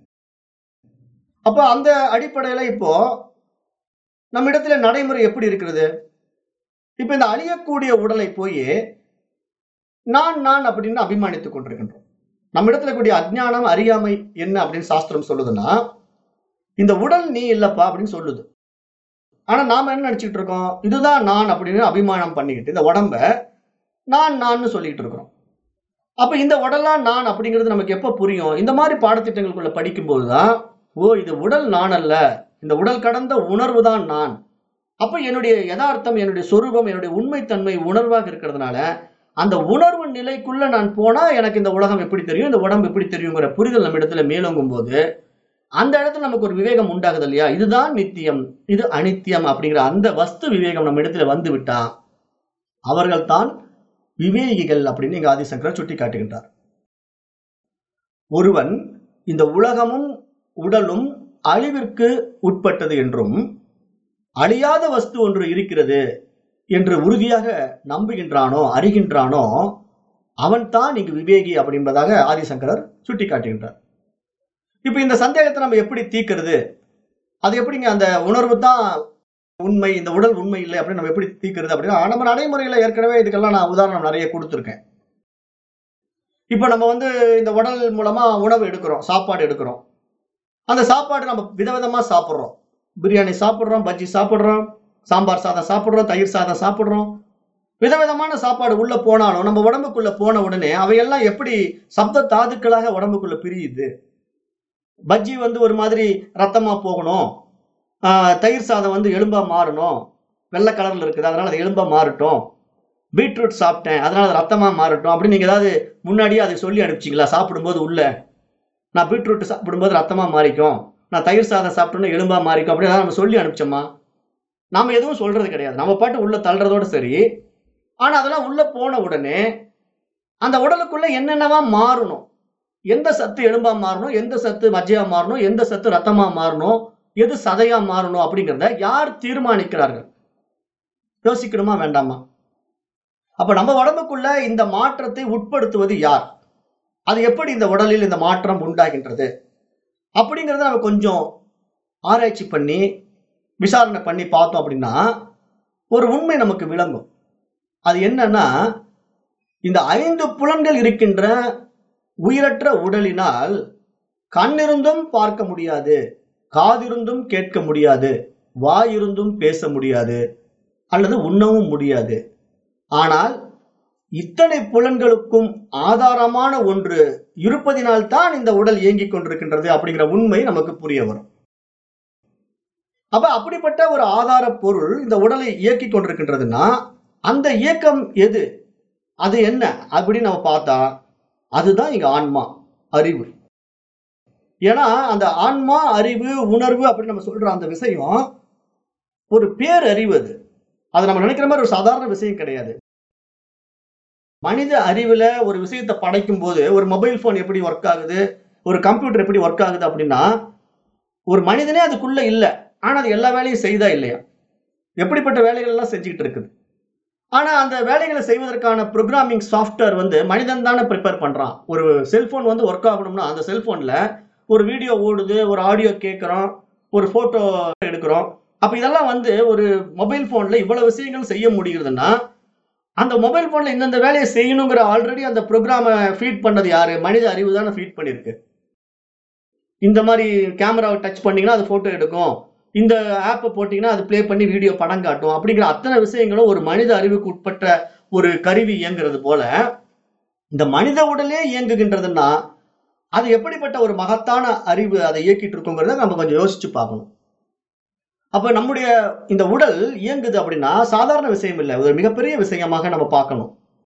அப்ப அந்த அடிப்படையில இப்போ நம்ம இடத்துல நடைமுறை எப்படி இருக்கிறது இப்ப இந்த அழியக்கூடிய உடலை போய் நான் நான் அப்படின்னு அபிமானித்துக் கொண்டிருக்கின்றோம் நம்ம இடத்துல கூடிய அஜ்ஞானம் அறியாமை என்ன அப்படின்னு சாஸ்திரம் சொல்லுதுன்னா இந்த உடல் நீ இல்லப்பா அப்படின்னு சொல்லுது ஆனா நாம என்ன நினைச்சிட்டு இருக்கோம் இதுதான் நான் அப்படின்னு அபிமானம் பண்ணிக்கிட்டு இந்த உடம்ப நான் நான் சொல்லிட்டு இருக்கிறோம் அப்ப இந்த உடலா நான் அப்படிங்கிறது நமக்கு எப்ப புரியும் இந்த மாதிரி பாடத்திட்டங்களுக்குள்ள படிக்கும்போது தான் ஓ இது உடல் நான் அல்ல இந்த உடல் கடந்த உணர்வு தான் நான் அப்ப என்னுடைய யதார்த்தம் என்னுடைய சொரூபம் என்னுடைய உண்மைத்தன்மை உணர்வாக இருக்கிறதுனால அந்த உணர்வு நிலைக்குள்ள நான் போனா எனக்கு இந்த உலகம் எப்படி தெரியும் இந்த உடம்பு எப்படி தெரியுங்கிற புரிதல் நம்ம இடத்துல மேலோங்கும் போது அந்த இடத்துல நமக்கு ஒரு விவேகம் உண்டாகுது இல்லையா இதுதான் நித்தியம் இது அனித்தியம் அப்படிங்கிற அந்த வஸ்து விவேகம் நம்ம இடத்துல வந்து விட்டா அவர்கள் தான் விவேகிகள் அப்படின்னு இங்க ஆதிசங்கரர் சுட்டி காட்டுகின்றார் ஒருவன் இந்த உலகமும் உடலும் அழிவிற்கு உட்பட்டது என்றும் அழியாத வஸ்து ஒன்று இருக்கிறது என்று உறுதியாக நம்புகின்றானோ அறிகின்றானோ அவன் தான் இங்கு விவேகி அப்படின்பதாக ஆதிசங்கரர் சுட்டி காட்டுகின்றார் இப்ப இந்த சந்தேகத்தை நம்ம எப்படி தீர்க்கிறது அது எப்படிங்க அந்த உணர்வு தான் உண்மை இந்த உடல் உண்மை இல்லை அப்படின்னு நம்ம எப்படி தீர்க்கிறது அப்படின்னா நம்ம நடைமுறையில ஏற்கனவே இதுக்கெல்லாம் நான் உதாரணம் நிறைய கொடுத்துருக்கேன் இப்ப நம்ம வந்து இந்த உடல் மூலமா உணவு எடுக்கிறோம் சாப்பாடு எடுக்கிறோம் அந்த சாப்பாடு நம்ம விதவிதமா சாப்பிட்றோம் பிரியாணி சாப்பிட்றோம் பஜ்ஜி சாப்பிட்றோம் சாம்பார் சாதம் சாப்பிட்றோம் தயிர் சாதம் சாப்பிட்றோம் விதவிதமான சாப்பாடு உள்ள போனாலும் நம்ம உடம்புக்குள்ள போன உடனே அவையெல்லாம் எப்படி சப்த தாதுக்களாக உடம்புக்குள்ள பிரியுது பஜ்ஜி வந்து ஒரு மாதிரி ரத்தமா போகணும் ஆஹ் தயிர் சாதம் வந்து எலும்பா மாறணும் வெள்ளை கலர்ல இருக்குது அதனால அது எலும்பா மாறட்டும் பீட்ரூட் சாப்பிட்டேன் அதனால அது ரத்தமா மாறட்டும் அப்படின்னு நீங்க ஏதாவது முன்னாடியே அதை சொல்லி அனுப்பிச்சிங்களா சாப்பிடும்போது உள்ள நான் பீட்ரூட் சாப்பிடும்போது ரத்தமா மாறிக்கும் நான் தயிர் சாதம் சாப்பிட்டோன்னு எலும்பா மாறிக்கும் அப்படின்னு ஏதாவது நம்ம சொல்லி அனுப்பிச்சோமா நாம எதுவும் சொல்றது கிடையாது நம்ம பாட்டு உள்ள தள்ளுறதோட சரி ஆனா அதெல்லாம் உள்ள போன உடனே அந்த உடலுக்குள்ள என்னென்னவா மாறணும் எந்த சத்து எலும்பா மாறணும் எந்த சத்து மஜ்ஜையா மாறணும் எந்த சத்து ரத்தமா மாறணும் எது சதையா மாறணும் அப்படிங்கிறத யார் தீர்மானிக்கிறார்கள் யோசிக்கணுமா வேண்டாமா அப்ப நம்ம உடம்புக்குள்ள இந்த மாற்றத்தை உட்படுத்துவது யார் அது எப்படி இந்த உடலில் இந்த மாற்றம் உண்டாகின்றது அப்படிங்கிறத நம்ம கொஞ்சம் ஆராய்ச்சி பண்ணி விசாரணை பண்ணி பார்த்தோம் அப்படின்னா ஒரு உண்மை நமக்கு விளங்கும் அது என்னன்னா இந்த ஐந்து புலன்கள் இருக்கின்ற உயிரற்ற உடலினால் கண்ணிருந்தும் பார்க்க முடியாது காதிருந்தும் கேட்க முடியாது வாயிருந்தும் பேச முடியாது அல்லது உண்ணவும் முடியாது ஆனால் இத்தனை புலன்களுக்கும் ஆதாரமான ஒன்று இருப்பதினால் தான் இந்த உடல் இயங்கிக் கொண்டிருக்கின்றது அப்படிங்கிற உண்மை நமக்கு புரிய வரும் அப்ப அப்படிப்பட்ட ஒரு ஆதார பொருள் இந்த உடலை இயக்கி கொண்டிருக்கின்றதுன்னா அந்த இயக்கம் எது அது என்ன அப்படின்னு நம்ம பார்த்தா அதுதான் இங்க ஆன்மா அறிவு ஏன்னா அந்த ஆன்மா அறிவு உணர்வு அப்படின்னு நம்ம சொல்ற அந்த விஷயம் ஒரு பேரறிவு அது அது நம்ம நினைக்கிற மாதிரி ஒரு சாதாரண விஷயம் கிடையாது மனித அறிவுல ஒரு விஷயத்தை படைக்கும் போது ஒரு மொபைல் போன் எப்படி ஒர்க் ஆகுது ஒரு கம்ப்யூட்டர் எப்படி ஒர்க் ஆகுது அப்படின்னா ஒரு மனிதனே அதுக்குள்ள இல்லை ஆனா அது எல்லா வேலையும் செய்தா இல்லையா எப்படிப்பட்ட வேலைகள் எல்லாம் செஞ்சுக்கிட்டு இருக்குது ஆனா அந்த வேலைகளை செய்வதற்கான ப்ரோக்ராமிங் சாஃப்ட்வேர் வந்து மனிதன் தானே ப்ரிப்பேர் பண்றான் ஒரு செல்போன் வந்து ஒர்க் ஆகணும்னா அந்த செல்போன்ல ஒரு வீடியோ ஓடுது ஒரு ஆடியோ கேட்குறோம் ஒரு போட்டோ எடுக்கிறோம் அப்ப இதெல்லாம் வந்து ஒரு மொபைல் போன்ல இவ்வளவு விஷயங்கள் செய்ய முடிகிறதுன்னா அந்த மொபைல் போன்ல இந்தந்த வேலையை செய்யணுங்கிற ஆல்ரெடி அந்த ப்ரோக்ராமை ஃபீட் பண்ணது யாரு மனித அறிவு தானே ஃபீட் பண்ணிருக்கு இந்த மாதிரி கேமராவை டச் பண்ணீங்கன்னா அது போட்டோ எடுக்கும் இந்த ஆப்பை போட்டீங்கன்னா அது ப்ளே பண்ணி வீடியோ படம் காட்டும் அப்படிங்கிற அத்தனை விஷயங்களும் ஒரு மனித அறிவுக்கு உட்பட்ட ஒரு கருவி இயங்குறது போல இந்த மனித உடலே இயங்குகின்றதுன்னா அது எப்படிப்பட்ட ஒரு மகத்தான அறிவு அதை இயக்கிட்டு இருக்குங்கிறத நம்ம கொஞ்சம் யோசிச்சு பார்க்கணும் அப்ப நம்முடைய இந்த உடல் இயங்குது அப்படின்னா சாதாரண விஷயம் இல்லை ஒரு மிகப்பெரிய விஷயமாக நம்ம பார்க்கணும்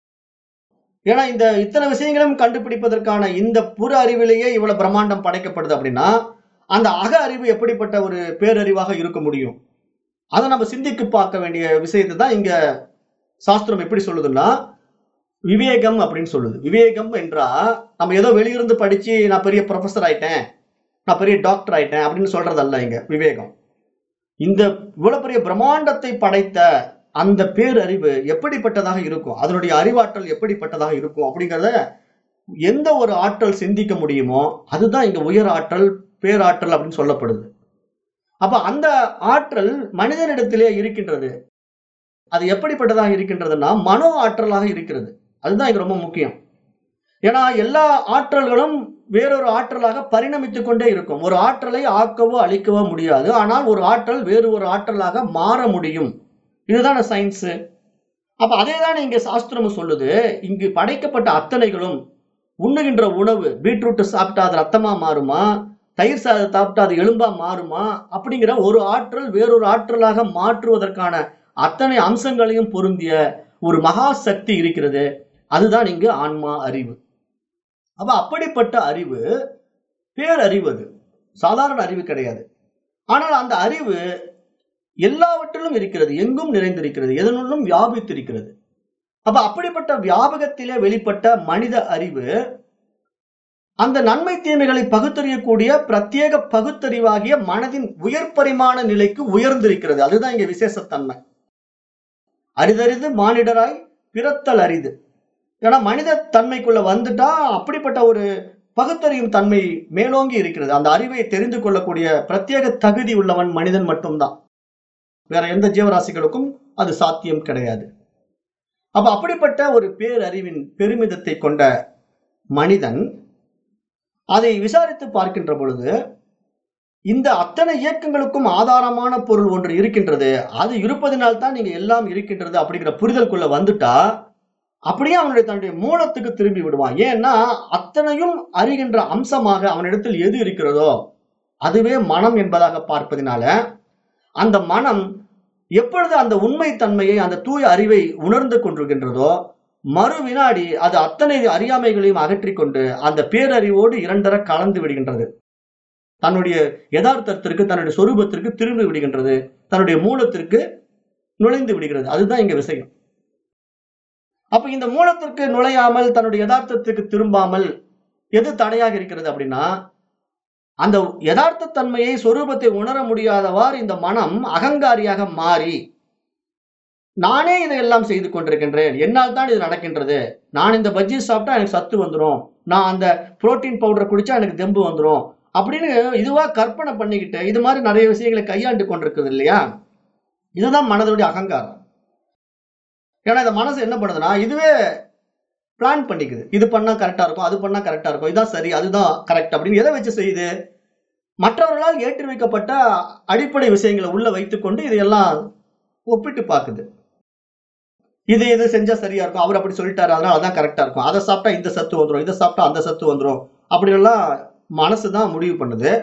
ஏன்னா இந்த இத்தனை விஷயங்களும் கண்டுபிடிப்பதற்கான இந்த புற அறிவிலேயே இவ்வளவு பிரம்மாண்டம் படைக்கப்படுது அப்படின்னா அந்த அக அறிவு எப்படிப்பட்ட ஒரு பேரறிவாக இருக்க முடியும் அதை நம்ம சிந்திக்கு பார்க்க வேண்டிய விஷயத்தை தான் இங்க சாஸ்திரம் எப்படி சொல்லுதுன்னா விவேகம் அப்படின்னு சொல்லுது விவேகம் என்றா நம்ம ஏதோ வெளியிருந்து படிச்சு நான் பெரிய ப்ரொஃபஸர் ஆயிட்டேன் நான் பெரிய டாக்டர் ஆயிட்டேன் அப்படின்னு சொல்றதல்ல இங்க விவேகம் இந்த இவ்வளவு பெரிய பிரம்மாண்டத்தை படைத்த அந்த பேரறிவு எப்படிப்பட்டதாக இருக்கும் அதனுடைய அறிவாற்றல் எப்படிப்பட்டதாக இருக்கும் அப்படிங்கிறத எந்த ஒரு ஆற்றல் சிந்திக்க முடியுமோ அதுதான் இங்க உயர் ஆற்றல் பேராற்றல் அப்படின்னு சொல்லப்படுது அப்ப அந்த ஆற்றல் மனிதனிடத்திலே இருக்கின்றது அது எப்படிப்பட்டதாக இருக்கின்றதுன்னா மனோ ஆற்றலாக இருக்கிறது அதுதான் இங்க ரொம்ப முக்கியம் ஏன்னா எல்லா ஆற்றல்களும் வேறொரு ஆற்றலாக பரிணமித்துக் கொண்டே இருக்கும் ஒரு ஆற்றலை ஆக்கவோ அழிக்கவோ முடியாது ஆனால் ஒரு ஆற்றல் வேறு ஒரு ஆற்றலாக மாற முடியும் இதுதான சயின்ஸ் அப்ப அதே தானே இங்க சாஸ்திரம் சொல்லுது இங்கு படைக்கப்பட்ட அத்தனைகளும் உண்ணுகின்ற உணவு பீட்ரூட் சாப்பிட்டா அது ரத்தமா மாறுமா தயிர் சாதம் சாப்பிட்டா அது எலும்பா மாறுமா அப்படிங்கிற ஒரு ஆற்றல் வேறொரு ஆற்றலாக மாற்றுவதற்கான அத்தனை அம்சங்களையும் பொருந்திய ஒரு மகா சக்தி இருக்கிறது அதுதான் இங்கு ஆன்மா அறிவு அப்ப அப்படிப்பட்ட அறிவு பேரறிவு அது சாதாரண அறிவு கிடையாது ஆனால் அந்த அறிவு எல்லாவற்றிலும் இருக்கிறது எங்கும் நிறைந்திருக்கிறது எதனுள்ளும் வியாபித்திருக்கிறது அப்ப அப்படிப்பட்ட வியாபகத்திலே வெளிப்பட்ட மனித அறிவு அந்த நன்மை தீமைகளை பகுத்தறியக்கூடிய பிரத்யேக பகுத்தறிவாகிய மனதின் உயர் பரிமாண நிலைக்கு உயர்ந்திருக்கிறது அதுதான் இங்க விசேஷத்தன்மை அரிதறிது மானிடராய் பிறத்தல் அரிது ஏன்னா மனித தன்மைக்குள்ள வந்துட்டா அப்படிப்பட்ட ஒரு பகுத்தறியும் தன்மை மேலோங்கி இருக்கிறது அந்த அறிவை தெரிந்து கொள்ளக்கூடிய பிரத்யேக தகுதி உள்ளவன் மனிதன் மட்டும்தான் வேற எந்த ஜீவராசிகளுக்கும் அது சாத்தியம் கிடையாது அப்ப அப்படிப்பட்ட ஒரு பேரறிவின் பெருமிதத்தை கொண்ட மனிதன் அதை விசாரித்து பார்க்கின்ற பொழுது இந்த அத்தனை இயக்கங்களுக்கும் ஆதாரமான பொருள் ஒன்று இருக்கின்றது அது இருப்பதனால் தான் நீங்க எல்லாம் இருக்கின்றது அப்படிங்கிற புரிதலுக்குள்ள வந்துட்டா அப்படியே அவனுடைய தன்னுடைய மூலத்துக்கு திரும்பி விடுவான் ஏன்னா அத்தனையும் அறிகின்ற அம்சமாக அவனிடத்தில் எது இருக்கிறதோ அதுவே மனம் என்பதாக பார்ப்பதினால அந்த மனம் எப்பொழுது அந்த உண்மை தன்மையை அந்த தூய அறிவை உணர்ந்து கொண்டிருக்கின்றதோ மறு வினாடி அது அத்தனை அறியாமைகளையும் அகற்றிக் கொண்டு அந்த பேரறிவோடு இரண்டர கலந்து விடுகின்றது தன்னுடைய யதார்த்தத்திற்கு தன்னுடைய சொரூபத்திற்கு திரும்பி விடுகின்றது தன்னுடைய மூலத்திற்கு நுழைந்து விடுகிறது அதுதான் இங்க விஷயம் அப்ப இந்த மூலத்திற்கு நுழையாமல் தன்னுடைய யதார்த்தத்துக்கு திரும்பாமல் எது தடையாக இருக்கிறது அப்படின்னா அந்த யதார்த்த தன்மையை சொரூபத்தை உணர முடியாதவாறு இந்த மனம் அகங்காரியாக மாறி நானே இதையெல்லாம் செய்து கொண்டிருக்கின்றேன் என்னால் தான் இது நடக்கின்றது நான் இந்த பஜ்ஜி சாப்பிட்டா எனக்கு சத்து வந்துடும் நான் அந்த புரோட்டீன் பவுடர் குடிச்சா எனக்கு தெம்பு வந்துடும் அப்படின்னு இதுவா கற்பனை பண்ணிக்கிட்டு இது மாதிரி நிறைய விஷயங்களை கையாண்டு கொண்டிருக்குது இல்லையா இதுதான் மனதுடைய அகங்காரம் ஏன்னா இந்த மனசு என்ன பண்ணுதுன்னா இதுவே பிளான் பண்ணிக்குது இது பண்ணா கரெக்டா இருக்கும் அது பண்ணா கரெக்டா இருக்கும் இதான் சரி அதுதான் கரெக்ட் அப்படின்னு எதை வச்சு செய்யுது மற்றவர்களால் ஏற்றி வைக்கப்பட்ட அடிப்படை விஷயங்களை உள்ள வைத்துக்கொண்டு இதையெல்லாம் ஒப்பிட்டு பார்க்குது இது இது செஞ்சா சரியா இருக்கும் அவர் அப்படி சொல்லிட்டாரு அதனால அதான் கரெக்டா இருக்கும் அதை சாப்பிட்டா இந்த சத்து வந்துடும் இதை சாப்பிட்டா அந்த சத்து வந்துடும் அப்படி எல்லாம் மனசு தான் முடிவு பண்ணுது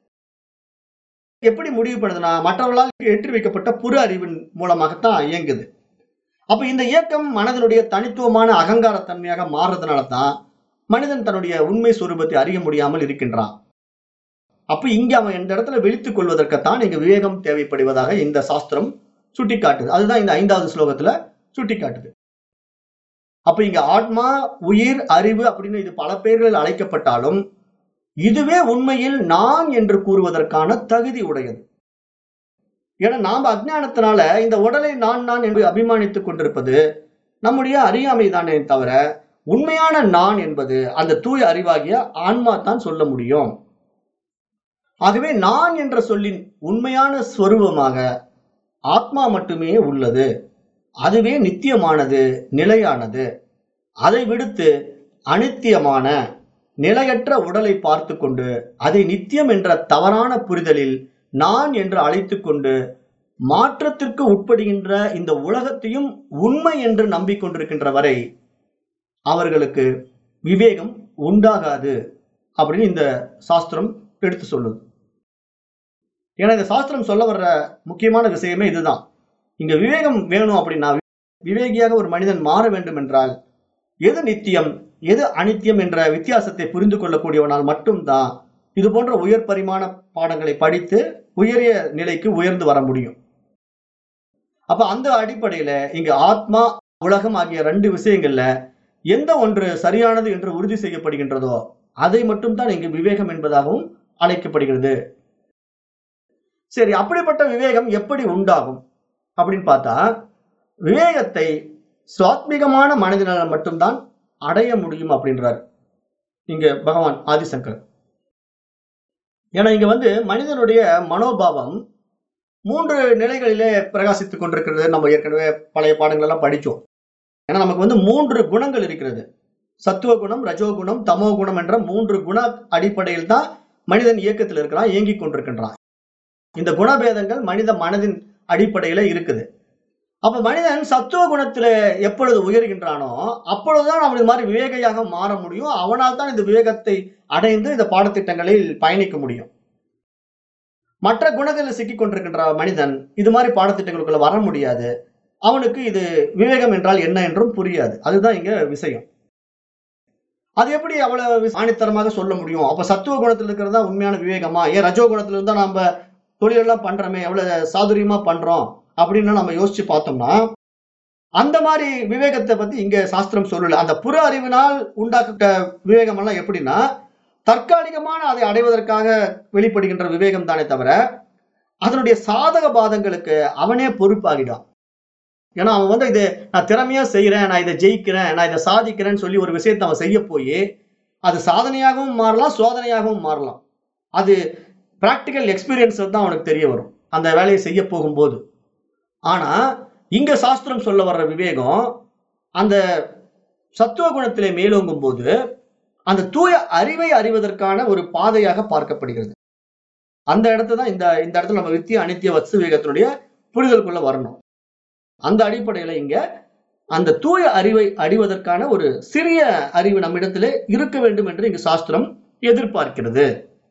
எப்படி முடிவு பண்ணுதுன்னா மற்றவர்களால் ஏற்றி வைக்கப்பட்ட புற அறிவின் மூலமாகத்தான் இயங்குது அப்ப இந்த இயக்கம் மனதனுடைய தனித்துவமான அகங்காரத்தன்மையாக மாறுறதுனால தான் மனிதன் தன்னுடைய உண்மை சுரூபத்தை அறிய முடியாமல் இருக்கின்றான் அப்ப இங்க அவன் இந்த இடத்துல விழித்துக் கொள்வதற்குத்தான் இங்க விவேகம் தேவைப்படுவதாக இந்த சாஸ்திரம் சுட்டிக்காட்டுது அதுதான் இந்த ஐந்தாவது ஸ்லோகத்துல சுட்டிக்காட்டுது அப்ப இங்க ஆத்மா உயிர் அறிவு அப்படின்னு இது பல பெயர்களில் அழைக்கப்பட்டாலும் இதுவே உண்மையில் நான் என்று கூறுவதற்கான தகுதி உடையது ஏன்னா நாம் அஜ்ஞானத்தினால இந்த உடலை நான் நான் என்று அபிமானித்துக் கொண்டிருப்பது நம்முடைய அறியாமை தானே தவிர உண்மையான நான் என்பது அந்த தூய அறிவாகிய ஆன்மா தான் சொல்ல முடியும் ஆகவே நான் என்ற சொல்லின் உண்மையான ஸ்வரூபமாக ஆத்மா மட்டுமே உள்ளது அதுவே நித்தியமானது நிலையானது அதை விடுத்து அனித்தியமான நிலையற்ற உடலை பார்த்து கொண்டு அதை நித்தியம் என்ற தவறான புரிதலில் நான் என்று அழைத்து கொண்டு மாற்றத்திற்கு உட்படுகின்ற இந்த உலகத்தையும் உண்மை என்று நம்பிக்கொண்டிருக்கின்ற வரை அவர்களுக்கு விவேகம் உண்டாகாது அப்படின்னு இந்த சாஸ்திரம் எடுத்து சொல்லுது ஏன்னா இந்த சாஸ்திரம் சொல்ல வர்ற முக்கியமான விஷயமே இதுதான் இங்க விவேகம் வேணும் அப்படின்னா விவேகியாக ஒரு மனிதன் மாற வேண்டும் என்றால் எது நித்தியம் எது அனித்தியம் என்ற வித்தியாசத்தை புரிந்து கொள்ளக்கூடியவனால் மட்டும்தான் இது போன்ற உயர் பரிமாண பாடங்களை படித்து உயரிய நிலைக்கு உயர்ந்து வர முடியும் அப்ப அந்த அடிப்படையில இங்க ஆத்மா உலகம் ஆகிய ரெண்டு விஷயங்கள்ல எந்த ஒன்று சரியானது என்று உறுதி செய்யப்படுகின்றதோ அதை மட்டும்தான் இங்கு விவேகம் என்பதாகவும் அழைக்கப்படுகிறது சரி அப்படிப்பட்ட விவேகம் எப்படி உண்டாகும் அப்படின்னு பார்த்தா விவேகத்தை சுவாத்மிகமான மனதினால் மட்டும்தான் அடைய முடியும் அப்படின்றார் இங்க பகவான் ஆதிசங்கர் ஏன்னா இங்க வந்து மனிதனுடைய மனோபாவம் மூன்று நிலைகளிலே பிரகாசித்துக் கொண்டிருக்கிறது நம்ம ஏற்கனவே பழைய பாடங்கள் எல்லாம் படிச்சோம் ஏன்னா நமக்கு வந்து மூன்று குணங்கள் இருக்கிறது சத்துவ குணம் ரஜோகுணம் தமோ குணம் என்ற மூன்று குண அடிப்படையில் தான் மனிதன் இயக்கத்தில் இருக்கிறான் இயங்கிக் கொண்டிருக்கின்றான் இந்த குணபேதங்கள் மனித மனதின் அடிப்படையில இருக்குது அப்ப மனிதன் சத்துவ குணத்துல எப்பொழுது உயர்கின்றானோ அப்பொழுதுதான் அவனுக்கு மாதிரி விவேகையாக மாற முடியும் அவனால் தான் இந்த விவேகத்தை அடைந்து இந்த பாடத்திட்டங்களில் பயணிக்க முடியும் மற்ற குணங்களில் சிக்கிக் கொண்டிருக்கின்ற மனிதன் இது மாதிரி பாடத்திட்டங்களுக்குள்ள வர முடியாது அவனுக்கு இது விவேகம் என்றால் என்ன என்றும் புரியாது அதுதான் இங்க விஷயம் அது எப்படி அவ்வளவு ஆணித்தரமாக சொல்ல முடியும் அப்ப சத்துவ குணத்தில் இருக்கிறது தான் உண்மையான விவேகமா ஏன் ரஜோ குணத்துல இருந்தா நம்ம தொழிலெல்லாம் பண்றோமே எவ்வளவு சாதுரியமா பண்றோம் அப்படின்னு நம்ம யோசிச்சு பார்த்தோம்னா அந்த மாதிரி விவேகத்தை பத்தி இங்க சாஸ்திரம் சொல்லல அந்த புற அறிவினால் உண்டாக்க விவேகம் எல்லாம் எப்படின்னா தற்காலிகமான அதை அடைவதற்காக வெளிப்படுகின்ற விவேகம் தானே தவிர அதனுடைய சாதக பாதங்களுக்கு அவனே பொறுப்பாகிடான் ஏன்னா அவன் வந்து இது நான் திறமையா செய்யறேன் நான் இதை ஜெயிக்கிறேன் நான் இதை சாதிக்கிறேன்னு சொல்லி ஒரு விஷயத்தை அவன் செய்ய போய் அது சாதனையாகவும் மாறலாம் சோதனையாகவும் மாறலாம் அது பிராக்டிக்கல் எக்ஸ்பீரியன்ஸ் தான் அவனுக்கு தெரிய வரும் அந்த வேலையை செய்ய போகும்போது ஆனா இங்க சாஸ்திரம் சொல்ல வர்ற விவேகம் அந்த சத்துவ குணத்திலே மேலோங்கும் போது அந்த தூய அறிவை அறிவதற்கான ஒரு பாதையாக பார்க்கப்படுகிறது அந்த இடத்துல தான் இந்த இந்த இடத்துல நம்ம வித்திய அனித்திய வஸ்து விவேகத்தினுடைய புரிதலுக்குள்ள வரணும் அந்த அடிப்படையில இங்க அந்த தூய அறிவை அறிவதற்கான ஒரு சிறிய அறிவு நம்மிடத்திலே இருக்க வேண்டும் என்று இங்கு சாஸ்திரம் எதிர்பார்க்கிறது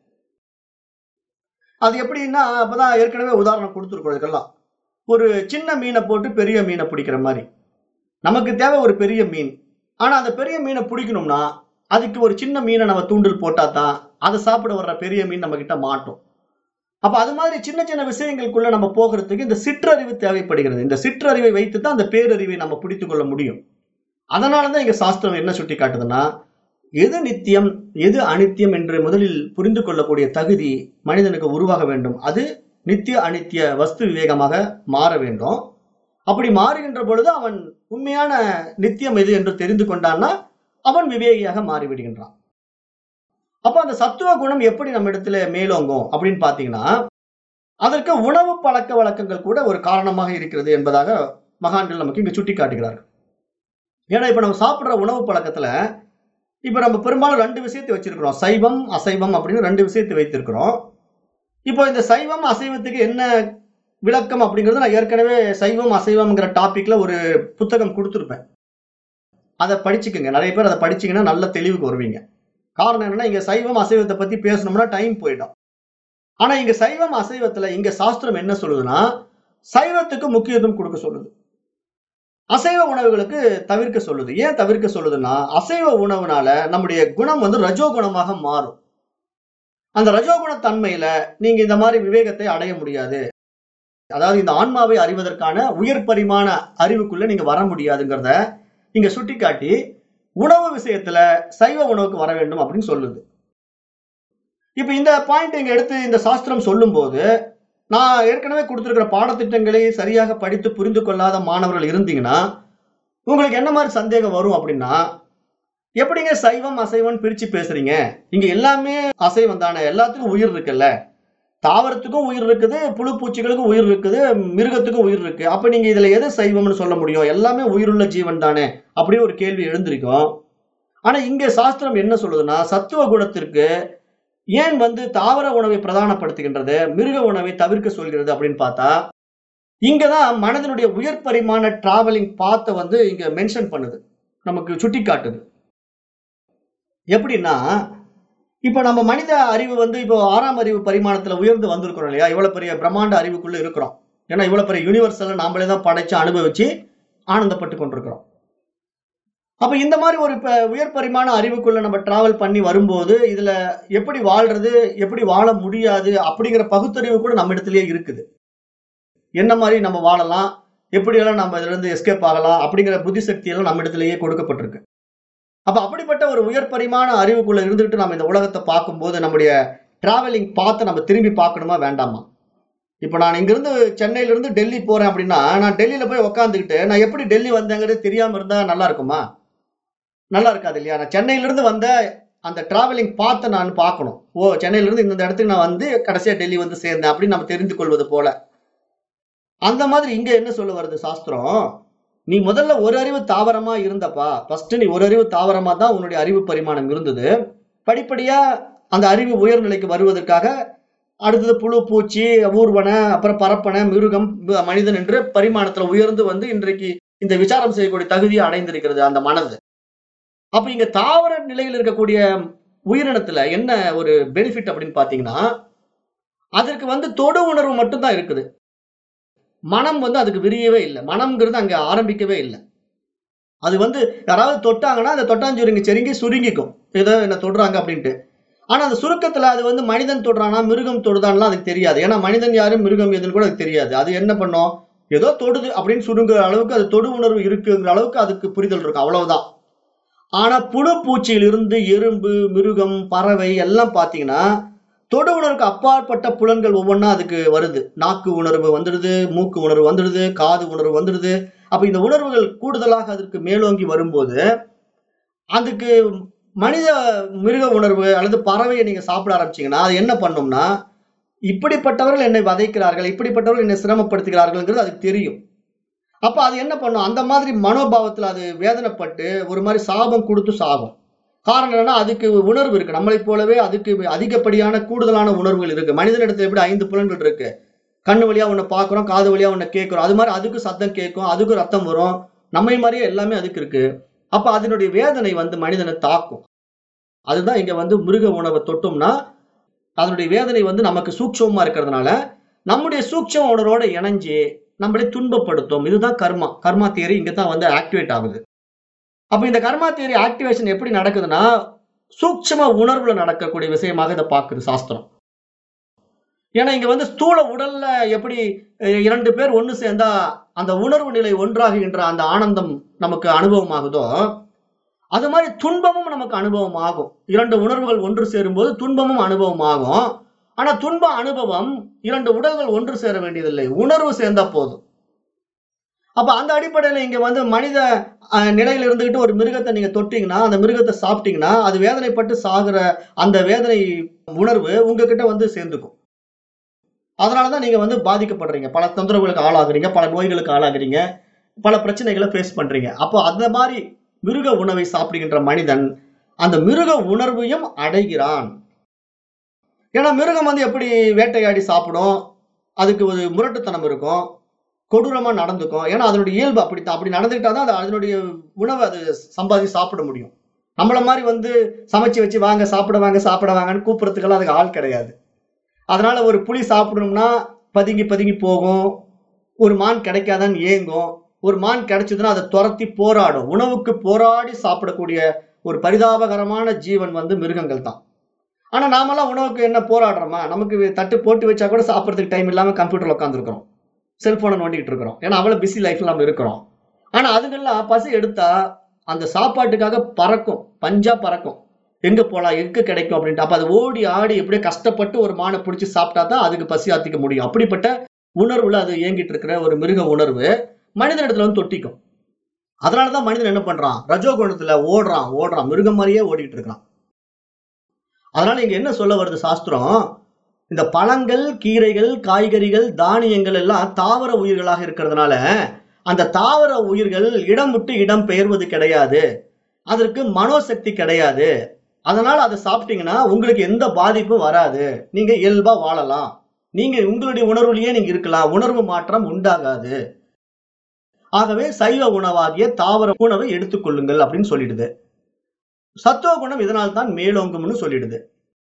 அது எப்படின்னா அப்பதான் ஏற்கனவே உதாரணம் கொடுத்துருக்கோம் இதுக்கெல்லாம் ஒரு சின்ன மீனை போட்டு பெரிய மீனை பிடிக்கிற மாதிரி நமக்கு தேவை ஒரு பெரிய மீன் ஆனா அந்த பெரிய மீனை பிடிக்கணும்னா அதுக்கு ஒரு சின்ன மீனை நம்ம தூண்டில் போட்டா தான் அதை சாப்பிட வர்ற பெரிய மீன் நம்ம கிட்ட மாட்டோம் அப்ப அது மாதிரி சின்ன சின்ன விஷயங்களுக்குள்ள நம்ம போகிறதுக்கு இந்த சிற்றறிவு தேவைப்படுகிறது இந்த சிற்றறிவை வைத்து தான் அந்த பேரறிவை நம்ம பிடித்து கொள்ள முடியும் அதனாலதான் இங்க சாஸ்திரம் என்ன சுட்டி காட்டுதுன்னா எது நித்தியம் எது அனித்தியம் என்று முதலில் புரிந்து கொள்ளக்கூடிய தகுதி மனிதனுக்கு உருவாக வேண்டும் அது நித்திய அனித்திய வஸ்து விவேகமாக மாற வேண்டும் அப்படி மாறுகின்ற பொழுது அவன் உண்மையான நித்தியம் எது என்று தெரிந்து கொண்டான்னா அவன் விவேகியாக மாறிவிடுகின்றான் அப்ப அந்த சத்துவ குணம் எப்படி நம்ம இடத்துல மேலோங்கும் அப்படின்னு பாத்தீங்கன்னா அதற்கு உணவு பழக்க வழக்கங்கள் கூட ஒரு காரணமாக இருக்கிறது என்பதாக மகான்கள் நமக்கு இங்க சுட்டி காட்டுகிறார்கள் ஏன்னா இப்ப நம்ம சாப்பிடுற உணவு பழக்கத்துல இப்ப நம்ம பெரும்பாலும் ரெண்டு விஷயத்தை வச்சிருக்கிறோம் சைவம் அசைவம் அப்படின்னு ரெண்டு விஷயத்தை வைத்திருக்கிறோம் இப்போ இந்த சைவம் அசைவத்துக்கு என்ன விளக்கம் அப்படிங்கிறது நான் ஏற்கனவே சைவம் அசைவம்ங்கிற டாபிக்ல ஒரு புத்தகம் கொடுத்துருப்பேன் அதை படிச்சுக்கோங்க நிறைய பேர் அதை படிச்சீங்கன்னா நல்ல தெளிவுக்கு வருவீங்க காரணம் என்னன்னா இங்க சைவம் அசைவத்தை பத்தி பேசணும்னா டைம் போயிடும் ஆனா இங்க சைவம் அசைவத்துல இங்க சாஸ்திரம் என்ன சொல்லுதுன்னா சைவத்துக்கு முக்கியத்துவம் கொடுக்க சொல்லுது அசைவ உணவுகளுக்கு தவிர்க்க சொல்லுது ஏன் தவிர்க்க சொல்லுதுன்னா அசைவ உணவுனால நம்முடைய குணம் வந்து ரஜோ குணமாக மாறும் அந்த ரஜோகுண தன்மையில நீங்க இந்த மாதிரி விவேகத்தை அடைய முடியாது அதாவது இந்த ஆன்மாவை அறிவதற்கான உயர் பரிமாண அறிவுக்குள்ள நீங்க வர முடியாதுங்கிறத இங்க சுட்டிக்காட்டி உணவு விஷயத்துல சைவ உணவுக்கு வர வேண்டும் அப்படின்னு சொல்லுது இப்ப இந்த பாயிண்ட் இங்க எடுத்து இந்த சாஸ்திரம் சொல்லும் போது நான் ஏற்கனவே கொடுத்திருக்கிற பாடத்திட்டங்களை சரியாக படித்து புரிந்து கொள்ளாத மாணவர்கள் இருந்தீங்கன்னா உங்களுக்கு என்ன மாதிரி சந்தேகம் வரும் அப்படின்னா எப்படிங்க சைவம் அசைவம் பிரிச்சு பேசுறீங்க இங்க எல்லாமே அசைவம் தானே எல்லாத்துக்கும் உயிர் இருக்குல்ல தாவரத்துக்கும் உயிர் இருக்குது புழு பூச்சிகளுக்கும் உயிர் இருக்குது மிருகத்துக்கும் உயிர் இருக்கு அப்ப நீங்க இதுல எது சைவம்னு சொல்ல முடியும் எல்லாமே உயிருள்ள ஜீவன் தானே அப்படின்னு ஒரு கேள்வி எழுந்திருக்கும் ஆனா இங்க சாஸ்திரம் என்ன சொல்லுதுன்னா சத்துவ குணத்திற்கு ஏன் வந்து தாவர உணவை பிரதானப்படுத்துகின்றது மிருக உணவை தவிர்க்க சொல்கிறது அப்படின்னு பார்த்தா இங்கதான் மனதனுடைய உயர் பரிமாண டிராவலிங் பாத்தை வந்து இங்க மென்ஷன் பண்ணுது நமக்கு சுட்டி காட்டுது எப்படின்னா இப்ப நம்ம மனித அறிவு வந்து இப்போ ஆறாம் அறிவு பரிமாணத்துல உயர்ந்து வந்திருக்கிறோம் இல்லையா இவ்வளவு பெரிய பிரம்மாண்ட அறிவுக்குள்ள இருக்கிறோம் ஏன்னா இவ்வளவு பெரிய யூனிவர்சல் நாமளே தான் படைச்சு அனுபவிச்சு ஆனந்தப்பட்டு கொண்டிருக்கிறோம் அப்ப இந்த மாதிரி ஒரு ப- உயர் பரிமாண அறிவுக்குள்ள நம்ம டிராவல் பண்ணி வரும்போது இதுல எப்படி வாழ்றது எப்படி வாழ முடியாது அப்படிங்கிற பகுத்தறிவு கூட நம்ம இடத்துலயே இருக்குது என்ன மாதிரி நம்ம வாழலாம் எப்படியெல்லாம் நம்ம இதுல இருந்து எஸ்கேப் ஆகலாம் அப்படிங்கிற புத்தி சக்தி எல்லாம் நம்ம இடத்துலயே கொடுக்கப்பட்டிருக்கு அப்ப அப்படிப்பட்ட ஒரு உயர் பரிமாண அறிவுக்குள்ள இருந்துகிட்டு நம்ம இந்த உலகத்தை பார்க்கும்போது நம்முடைய டிராவலிங் பார்த்து நம்ம திரும்பி பார்க்கணுமா வேண்டாமா இப்போ நான் இங்கிருந்து சென்னையில இருந்து டெல்லி போறேன் அப்படின்னா நான் டெல்லியில போய் உக்காந்துக்கிட்டு நான் எப்படி டெல்லி வந்தேங்கிறது தெரியாம இருந்தா நல்லா இருக்குமா நல்லா இருக்காது இல்லையா நான் சென்னையில இருந்து வந்த அந்த டிராவலிங் பார்த்து நான் பார்க்கணும் ஓ சென்னையில இருந்து இந்த இடத்துக்கு நான் வந்து கடைசியா டெல்லி வந்து சேர்ந்தேன் அப்படின்னு நம்ம தெரிந்து கொள்வது போல அந்த மாதிரி இங்க என்ன சொல்ல வருது சாஸ்திரம் நீ முதல்ல ஒரு அறிவு தாவரமா இருந்தப்பா ஃபர்ஸ்ட் நீ ஒரு அறிவு தாவரமா தான் உன்னுடைய அறிவு பரிமாணம் இருந்தது படிப்படியா அந்த அறிவு உயர்நிலைக்கு வருவதற்காக அடுத்தது புழு பூச்சி ஊர்வன அப்புறம் பரப்பன மிருகம் ம- மனிதன் என்று பரிமாணத்துல உயர்ந்து வந்து இன்றைக்கு இந்த விசாரம் செய்யக்கூடிய தகுதியை அடைந்திருக்கிறது அந்த மனது அப்ப இங்க தாவர நிலையில் இருக்கக்கூடிய உயிரினத்துல என்ன ஒரு பெனிஃபிட் அப்படின்னு பாத்தீங்கன்னா அதற்கு வந்து தொடு உணர்வு மட்டும்தான் இருக்குது மனம் வந்து அதுக்கு விரியவே இல்லை மனம்ங்கிறது அங்க ஆரம்பிக்கவே இல்லை அது வந்து யாராவது தொட்டாங்கன்னா அந்த தொட்டாஞ்சுருங்கி செருங்கி சுருங்கிக்கும் ஏதோ என்ன தொடுறாங்க அப்படின்ட்டு ஆனா அந்த சுருக்கத்துல அது வந்து மனிதன் தொடுறானா மிருகம் தொடுதான்லாம் அதுக்கு தெரியாது ஏன்னா மனிதன் யாரு மிருகம் எதுன்னு கூட அதுக்கு தெரியாது அது என்ன பண்ணும் ஏதோ தொடுது அப்படின்னு சுருங்குற அளவுக்கு அது தொடு உணர்வு இருக்குங்கிற அளவுக்கு அதுக்கு புரிதல் இருக்கும் அவ்வளவுதான் ஆனா புழு பூச்சியிலிருந்து எறும்பு மிருகம் பறவை எல்லாம் பாத்தீங்கன்னா தொடு உணர்வுக்கு அப்பாற்பட்ட புலன்கள் ஒவ்வொன்றா அதுக்கு வருது நாக்கு உணர்வு வந்துடுது மூக்கு உணர்வு வந்துடுது காது உணர்வு வந்துடுது அப்ப இந்த உணர்வுகள் கூடுதலாக அதற்கு மேலோங்கி வரும்போது அதுக்கு மனித மிருக உணர்வு அல்லது பறவையை நீங்க சாப்பிட ஆரம்பிச்சீங்கன்னா அது என்ன பண்ணும்னா இப்படிப்பட்டவர்கள் என்னை வதைக்கிறார்கள் இப்படிப்பட்டவர்கள் என்னை சிரமப்படுத்துகிறார்கள்ங்கிறது அதுக்கு தெரியும் அப்ப அது என்ன பண்ணும் அந்த மாதிரி மனோபாவத்துல அது வேதனைப்பட்டு ஒரு மாதிரி சாபம் கொடுத்து சாகும் காரணம் என்னன்னா அதுக்கு உணர்வு இருக்கு நம்மளைப் போலவே அதுக்கு அதிகப்படியான கூடுதலான உணர்வுகள் இருக்கு மனிதனிடத்துல எப்படி ஐந்து புலன்கள் இருக்கு கண்ணு வழியா உன்னை பார்க்குறோம் காது வழியா உன்னை கேட்குறோம் அது மாதிரி அதுக்கு சத்தம் கேட்கும் அதுக்கு ரத்தம் வரும் நம்மை மாதிரியே எல்லாமே அதுக்கு இருக்கு அப்ப அதனுடைய வேதனை வந்து மனிதனை தாக்கும் அதுதான் இங்க வந்து மிருக உணவை தொட்டோம்னா அதனுடைய வேதனை வந்து நமக்கு சூட்சமா இருக்கிறதுனால நம்முடைய சூட்சம உணர்வோட இணைஞ்சு நம்மளை துன்பப்படுத்தும் இதுதான் கர்மா கர்மா தியரி இங்க தான் வந்து ஆக்டிவேட் ஆகுது அப்ப இந்த கர்மா தியரி ஆக்டிவேஷன் எப்படி நடக்குதுன்னா சூட்சம உணர்வுல நடக்கக்கூடிய விஷயமாக இதை பார்க்குது சாஸ்திரம் ஏன்னா இங்க வந்து ஸ்தூல உடல்ல எப்படி அஹ், இரண்டு பேர் ஒண்ணு சேர்ந்தா அந்த உணர்வு நிலை ஒன்றாகுகின்ற அந்த ஆனந்தம் நமக்கு அனுபவமாகுதோ அது மாதிரி துன்பமும் நமக்கு அனுபவம் ஆகும் இரண்டு உணர்வுகள் ஒன்று சேரும்போது துன்பமும் அனுபவம் ஆகும் ஆனா துன்ப அனுபவம் இரண்டு உடல்கள் ஒன்று சேர வேண்டியதில்லை உணர்வு சேர்ந்தா போதும் அப்ப அந்த அடிப்படையில இங்க வந்து மனித அஹ், நிலையில இருந்துகிட்டு ஒரு மிருகத்தை நீங்க தொட்டீங்கன்னா அந்த மிருகத்தை சாப்பிட்டீங்கன்னா அது வேதனைப்பட்டு சாகுற அந்த வேதனை உணர்வு உங்ககிட்ட வந்து சேர்ந்துக்கும் அதனாலதான் நீங்க வந்து பாதிக்கப்படுறீங்க பல தொந்தரவுகளுக்கு ஆளாகுறீங்க பல நோய்களுக்கு ஆளாகுறீங்க பல பிரச்சனைகளை ஃபேஸ் பண்றீங்க அப்போ அந்த மாதிரி மிருக உணவை சாப்பிடுகின்ற மனிதன் அந்த மிருக உணர்வையும் அடைகிறான் ஏன்னா மிருகம் வந்து எப்படி வேட்டையாடி சாப்பிடும் அதுக்கு ஒரு முரட்டுத்தனம் இருக்கும் கொடூரமா நடந்துக்கும் ஏன்னா அதனுடைய இயல்பு அப்படித்தான் அப்படி நடந்துக்கிட்டாதான் அது அதனுடைய உணவை அது சம்பாதி சாப்பிட முடியும் நம்மள மாதிரி வந்து சமைச்சு வச்சு வாங்க சாப்பிட வாங்க சாப்பிட வாங்கன்னு கூப்பிடறதுக்கெல்லாம் அதுக்கு ஆள் கிடையாது அதனால ஒரு புலி சாப்பிடணும்னா பதுங்கி பதுங்கி போகும் ஒரு மான் கிடைக்காதான்னு ஏங்கும் ஒரு மான் கிடைச்சதுன்னா அதை துரத்தி போராடும் உணவுக்கு போராடி சாப்பிடக்கூடிய ஒரு பரிதாபகரமான ஜீவன் வந்து மிருகங்கள் தான் ஆனா நாமெல்லாம் உணவுக்கு என்ன போராடுறோமா நமக்கு தட்டு போட்டு வச்சா கூட சாப்பிட்றதுக்கு டைம் இல்லாம கம்ப்யூட்டர்ல உட்காந்துருக்கிறோம் செல்போனை நோண்டிக்கிட்டு இருக்கிறோம் ஏன்னா அவ்வளவு பிஸி லைஃப்ல நம்ம இருக்கிறோம் ஆனா அதுக்கெல்லாம் பசி எடுத்தா அந்த சாப்பாட்டுக்காக பறக்கும் பஞ்சா பறக்கும் எங்க போலாம் எங்க கிடைக்கும் அப்படின்ட்டு அப்ப அது ஓடி ஆடி எப்படியோ கஷ்டப்பட்டு ஒரு மானை பிடிச்சி சாப்பிட்டா தான் அதுக்கு பசி ஆத்திக்க முடியும் அப்படிப்பட்ட உணர்வுல அது இயங்கிட்டு இருக்கிற ஒரு மிருக உணர்வு மனிதனிடத்துல வந்து தொட்டிக்கும் அதனாலதான் மனிதன் என்ன பண்றான் ரஜோகுணத்துல ஓடுறான் ஓடுறான் மிருகம் மாதிரியே ஓடிட்டு இருக்கான் அதனால இங்க என்ன சொல்ல வருது சாஸ்திரம் இந்த பழங்கள் கீரைகள் காய்கறிகள் தானியங்கள் எல்லாம் தாவர உயிர்களாக இருக்கிறதுனால அந்த தாவர உயிர்கள் இடம் விட்டு இடம் பெயர்வது கிடையாது அதற்கு மனோசக்தி கிடையாது அதனால அதை சாப்பிட்டீங்கன்னா உங்களுக்கு எந்த பாதிப்பும் வராது நீங்க இயல்பா வாழலாம் நீங்க உங்களுடைய உணர்வுலயே நீங்க இருக்கலாம் உணர்வு மாற்றம் உண்டாகாது ஆகவே சைவ உணவாகிய தாவர உணவை எடுத்துக்கொள்ளுங்கள் அப்படின்னு சொல்லிடுது சத்துவ குணம் இதனால் தான் மேலோங்கும்னு சொல்லிடுது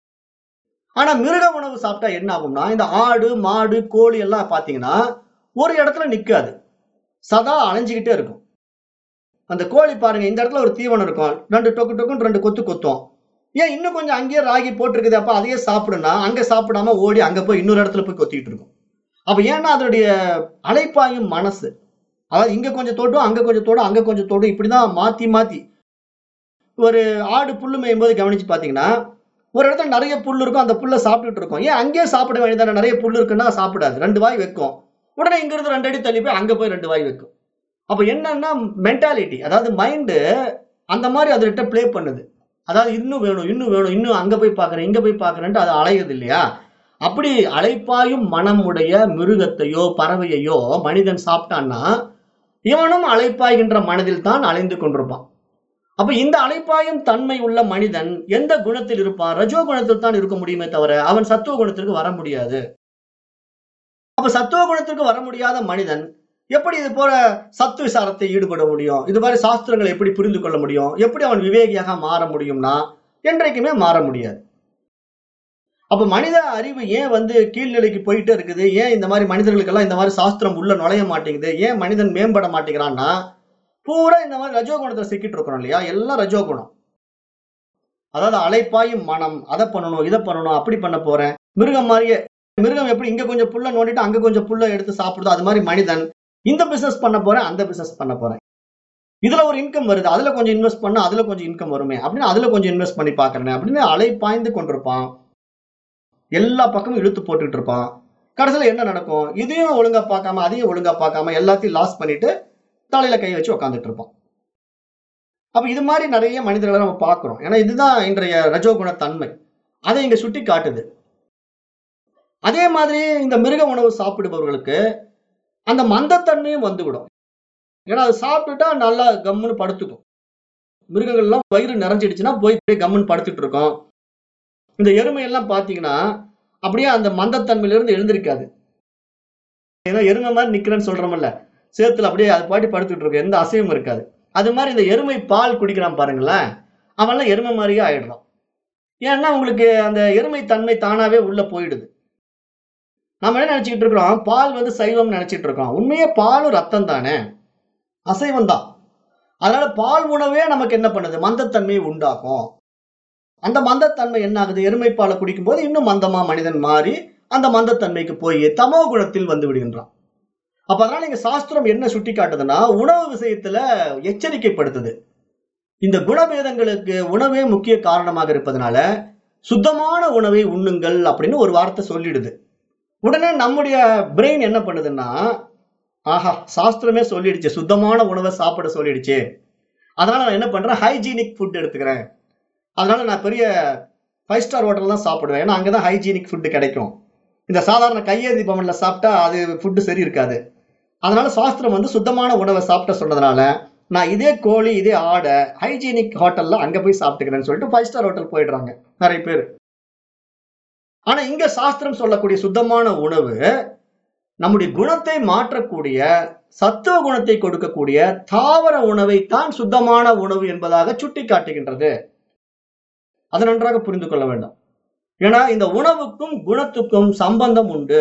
ஆனா மிருக உணவு சாப்பிட்டா என்ன ஆகும்னா இந்த ஆடு மாடு கோழி எல்லாம் பாத்தீங்கன்னா ஒரு இடத்துல நிக்காது சதா அலைஞ்சுக்கிட்டே இருக்கும் அந்த கோழி பாருங்க இந்த இடத்துல ஒரு தீவனம் இருக்கும் ரெண்டு டொக்கு டொக்குன்னு ரெண்டு கொத்து கொத்தும் ஏன் இன்னும் கொஞ்சம் அங்கேயே ராகி போட்டிருக்குது அப்ப அதையே சாப்பிடுனா அங்க சாப்பிடாம ஓடி அங்க போய் இன்னொரு இடத்துல போய் கொத்திக்கிட்டு இருக்கும் அப்ப ஏன்னா அதனுடைய அலைப்பாயும் மனசு அதாவது இங்க கொஞ்சம் தோட்டும் அங்க கொஞ்சம் தோடும் அங்க கொஞ்சம் தோடும் இப்படிதான் மாத்தி மாத்தி ஒரு ஆடு புல்லு மேயும் போது கவனிச்சு பாத்தீங்கன்னா ஒரு இடத்துல நிறைய புல் இருக்கும் அந்த புல்லை சாப்பிட்டுட்டு இருக்கும் ஏன் அங்கேயே சாப்பிட வேண்டியதானே நிறைய புல் இருக்குன்னா சாப்பிடாது ரெண்டு வாய் வைக்கும் உடனே இங்க இருந்து ரெண்டு அடி தள்ளி போய் அங்க போய் ரெண்டு வாய் வைக்கும் அப்ப என்னன்னா மென்டாலிட்டி அதாவது மைண்டு அந்த மாதிரி அதுகிட்ட ப்ளே பண்ணுது அதாவது இன்னும் வேணும் இன்னும் வேணும் இன்னும் அங்க போய் பார்க்கறேன் இங்க போய் பார்க்கறேன்ட்டு அது அலையுது இல்லையா அப்படி அலைப்பாயும் மனம் உடைய மிருகத்தையோ பறவையையோ மனிதன் சாப்பிட்டான்னா இவனும் அலைப்பாய்கின்ற மனதில் தான் அலைந்து கொண்டிருப்பான் அப்ப இந்த அலைப்பாயும் தன்மை உள்ள மனிதன் எந்த குணத்தில் இருப்பான் ரஜோ குணத்தில் தான் இருக்க முடியுமே தவிர அவன் சத்துவ குணத்திற்கு வர முடியாது அப்ப சத்துவ குணத்திற்கு வர முடியாத மனிதன் எப்படி இது போல சத்து விசாரத்தை ஈடுபட முடியும் இது மாதிரி சாஸ்திரங்களை எப்படி புரிந்து கொள்ள முடியும் எப்படி அவன் விவேகியாக மாற முடியும்னா என்றைக்குமே மாற முடியாது அப்ப மனித அறிவு ஏன் வந்து கீழ்நிலைக்கு போயிட்டே இருக்குது ஏன் இந்த மாதிரி மனிதர்களுக்கெல்லாம் இந்த மாதிரி சாஸ்திரம் உள்ள நுழைய மாட்டேங்குது ஏன் மனிதன் மேம்பட மாட்டேங்கிறான்னா பூரா இந்த மாதிரி ரஜோகுணத்துல சிக்கிட்டு இருக்கிறோம் இல்லையா எல்லாம் ரஜோகுணம் அதாவது அலைப்பாயும் மனம் அதை பண்ணணும் இதை பண்ணணும் அப்படி பண்ண போறேன் மிருகம் மாதிரியே மிருகம் எப்படி இங்க கொஞ்சம் புல்ல நோண்டிட்டு அங்க கொஞ்சம் புல்ல எடுத்து சாப்பிடுதோ அது மாதிரி மனிதன் இந்த பிசினஸ் பண்ண போறேன் அந்த பிசினஸ் பண்ண போறேன் இதுல ஒரு இன்கம் வருது அதுல கொஞ்சம் இன்வெஸ்ட் பண்ணா அதுல கொஞ்சம் இன்கம் வருமே அப்படின்னு அதுல கொஞ்சம் இன்வெஸ்ட் பண்ணி பாக்குறேன் அப்படின்னு அலை பாய்ந்து கொண்டிருப்பான் எல்லா பக்கமும் இழுத்து போட்டுக்கிட்டு இருப்பான் கடைசியில என்ன நடக்கும் இதையும் ஒழுங்கா பார்க்காம அதையும் ஒழுங்கா பார்க்காம எல்லாத்தையும் லாஸ் பண்ணிட்டு தலையில கை வச்சு உட்காந்துட்டு இருப்பான் அப்ப இது மாதிரி நிறைய மனிதர்களை நம்ம பார்க்கிறோம் ஏன்னா இதுதான் இன்றைய ரஜோகுண தன்மை அதை இங்க சுட்டி காட்டுது அதே மாதிரி இந்த மிருக உணவு சாப்பிடுபவர்களுக்கு அந்த மந்தத்தன்மையும் வந்துவிடும் ஏன்னா அது சாப்பிட்டுட்டா நல்லா கம்முன்னு படுத்துக்கும் மிருகங்கள்லாம் வயிறு நிறைஞ்சிடுச்சுன்னா போய் போய் கம்முன்னு படுத்துட்டு இருக்கோம் இந்த எருமை எல்லாம் பாத்தீங்கன்னா அப்படியே அந்த மந்தத்தன்மையில இருந்து எழுந்திருக்காது ஏன்னா எருமை மாதிரி நிக்கிறேன்னு சொல்றோம்ல சேத்துல அப்படியே அது பாட்டி படுத்துட்டு இருக்கும் எந்த அசையும் இருக்காது அது மாதிரி இந்த எருமை பால் குடிக்கிறான் பாருங்களேன் அவன்லாம் எருமை மாதிரியே ஆயிடுறான் ஏன்னா உங்களுக்கு அந்த எருமை தன்மை தானாவே உள்ள போயிடுது நம்ம என்ன நினைச்சுக்கிட்டு இருக்கிறோம் பால் வந்து சைவம் நினைச்சிட்டு இருக்கோம் உண்மையே பாலும் ரத்தம் தானே அசைவம் தான் அதனால பால் உணவே நமக்கு என்ன பண்ணுது மந்தத்தன்மையை உண்டாக்கும் அந்த மந்தத்தன்மை என்ன ஆகுது எருமை பாலை குடிக்கும்போது இன்னும் மந்தமா மனிதன் மாறி அந்த மந்தத்தன்மைக்கு போய் தமோ குணத்தில் வந்து விடுகின்றான் அப்ப அதனால இங்க சாஸ்திரம் என்ன சுட்டி காட்டுதுன்னா உணவு விஷயத்துல எச்சரிக்கைப்படுத்துது இந்த குணபேதங்களுக்கு உணவே முக்கிய காரணமாக இருப்பதனால சுத்தமான உணவை உண்ணுங்கள் அப்படின்னு ஒரு வார்த்தை சொல்லிடுது உடனே நம்முடைய பிரெயின் என்ன பண்ணுதுன்னா ஆஹா சாஸ்திரமே சொல்லிடுச்சு சுத்தமான உணவை சாப்பிட சொல்லிடுச்சு அதனால நான் என்ன பண்றேன் ஹைஜீனிக் ஃபுட் எடுத்துக்கிறேன் அதனால நான் பெரிய ஃபைவ் ஸ்டார் ஹோட்டல் தான் சாப்பிடுவேன் ஏன்னா அங்கதான் ஹைஜீனிக் ஃபுட் கிடைக்கும் இந்த சாதாரண கையேந்தி பவன்ல சாப்பிட்டா அது ஃபுட்டு சரி இருக்காது அதனால சாஸ்திரம் வந்து சுத்தமான உணவை சாப்பிட்ட சொன்னதுனால நான் இதே கோழி இதே ஆடை ஹைஜீனிக் ஹோட்டல்ல அங்க போய் சாப்பிட்டுக்கிறேன்னு சொல்லிட்டு ஃபைவ் ஸ்டார் ஹோட்டல் போயிடுறாங்க நிறைய பேர் ஆனா இங்க சாஸ்திரம் சொல்லக்கூடிய சுத்தமான உணவு நம்முடைய குணத்தை மாற்றக்கூடிய சத்துவ குணத்தை கொடுக்கக்கூடிய தாவர உணவை தான் சுத்தமான உணவு என்பதாக சுட்டி காட்டுகின்றது அதை நன்றாக புரிந்து கொள்ள வேண்டும் ஏன்னா இந்த உணவுக்கும் குணத்துக்கும் சம்பந்தம் உண்டு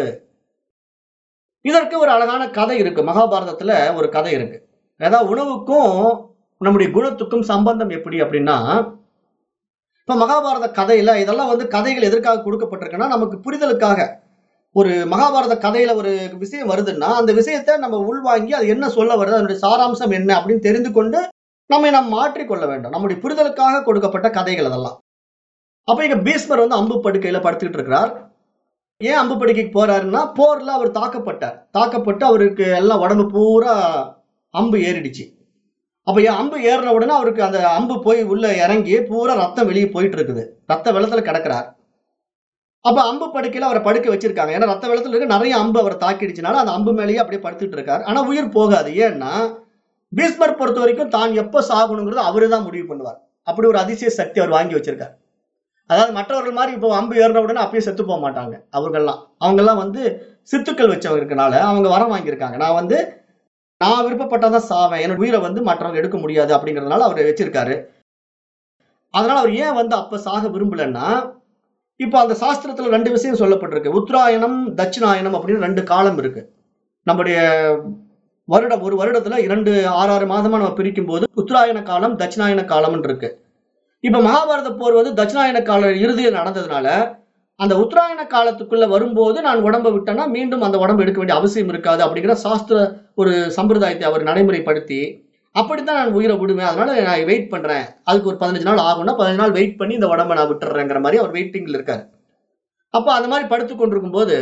இதற்கு ஒரு அழகான கதை இருக்கு மகாபாரதத்துல ஒரு கதை இருக்கு அதாவது உணவுக்கும் நம்முடைய குணத்துக்கும் சம்பந்தம் எப்படி அப்படின்னா இப்ப மகாபாரத கதையில இதெல்லாம் வந்து கதைகள் எதற்காக கொடுக்கப்பட்டிருக்குன்னா நமக்கு புரிதலுக்காக ஒரு மகாபாரத கதையில ஒரு விஷயம் வருதுன்னா அந்த விஷயத்தை நம்ம உள்வாங்கி அது என்ன சொல்ல வருது அதனுடைய சாராம்சம் என்ன அப்படின்னு தெரிந்து கொண்டு நம்மை நாம் மாற்றிக்கொள்ள வேண்டும் நம்முடைய புரிதலுக்காக கொடுக்கப்பட்ட கதைகள் அதெல்லாம் அப்ப இங்க பீஸ்மர் வந்து அம்பு படுக்கையில படுத்துக்கிட்டு இருக்கிறார் ஏன் அம்பு படுக்கைக்கு போறாருன்னா போர்ல அவர் தாக்கப்பட்டார் தாக்கப்பட்டு அவருக்கு எல்லாம் உடம்பு பூரா அம்பு ஏறிடுச்சு அப்ப ஏன் அம்பு ஏறின உடனே அவருக்கு அந்த அம்பு போய் உள்ள இறங்கி பூரா ரத்தம் வெளியே போயிட்டு இருக்குது ரத்த வெள்ளத்துல கிடக்குறார் அப்ப அம்பு படுக்கையில அவரை படுக்க வச்சிருக்காங்க ஏன்னா ரத்த வெள்ளத்துல இருக்க நிறைய அம்பு அவரை தாக்கிடுச்சுனால அந்த அம்பு மேலேயே அப்படியே படுத்துட்டு இருக்காரு ஆனா உயிர் போகாது ஏன்னா பீஸ்மர் பொறுத்த வரைக்கும் தான் எப்ப சாகணுங்கிறது அவரு தான் முடிவு பண்ணுவார் அப்படி ஒரு அதிசய சக்தி அவர் வாங்கி வச்சிருக்கார் அதாவது மற்றவர்கள் மாதிரி இப்போ அம்பு ஏறின உடனே அப்பயே செத்து போக மாட்டாங்க அவங்கெல்லாம் அவங்கெல்லாம் வந்து சித்துக்கள் வச்சவங்க இருக்கனால அவங்க வரம் வாங்கியிருக்காங்க நான் வந்து நான் விருப்பப்பட்டாதான் சாவேன் என்னோட உயிரை வந்து மற்றவங்க எடுக்க முடியாது அப்படிங்கறதுனால அவர் வச்சிருக்காரு அதனால அவர் ஏன் வந்து அப்ப சாக விரும்பலன்னா இப்போ அந்த சாஸ்திரத்துல ரெண்டு விஷயம் சொல்லப்பட்டிருக்கு உத்தராயணம் தட்சிணாயனம் அப்படின்னு ரெண்டு காலம் இருக்கு நம்முடைய வருடம் ஒரு வருடத்துல இரண்டு ஆறு ஆறு மாதமா நம்ம பிரிக்கும் போது உத்தராயண காலம் தட்சிணாயன காலம்னு இருக்கு இப்ப மகாபாரத போர் வந்து தட்சிணாயன கால இறுதியில் நடந்ததுனால அந்த உத்தராயண காலத்துக்குள்ள வரும்போது நான் உடம்பை விட்டேன்னா மீண்டும் அந்த உடம்பு எடுக்க வேண்டிய அவசியம் இருக்காது அப்படிங்கிற சாஸ்திர ஒரு சம்பிரதாயத்தை அவர் நடைமுறைப்படுத்தி அப்படித்தான் நான் உயிரை விடுவேன் அதனால நான் வெயிட் பண்றேன் அதுக்கு ஒரு பதினஞ்சு நாள் ஆகும்னா பதினஞ்சு நாள் வெயிட் பண்ணி இந்த உடம்ப நான் விட்டுறேங்கிற மாதிரி அவர் வெயிட்டிங்ல இருக்காரு அப்ப அந்த மாதிரி படுத்து கொண்டிருக்கும் போது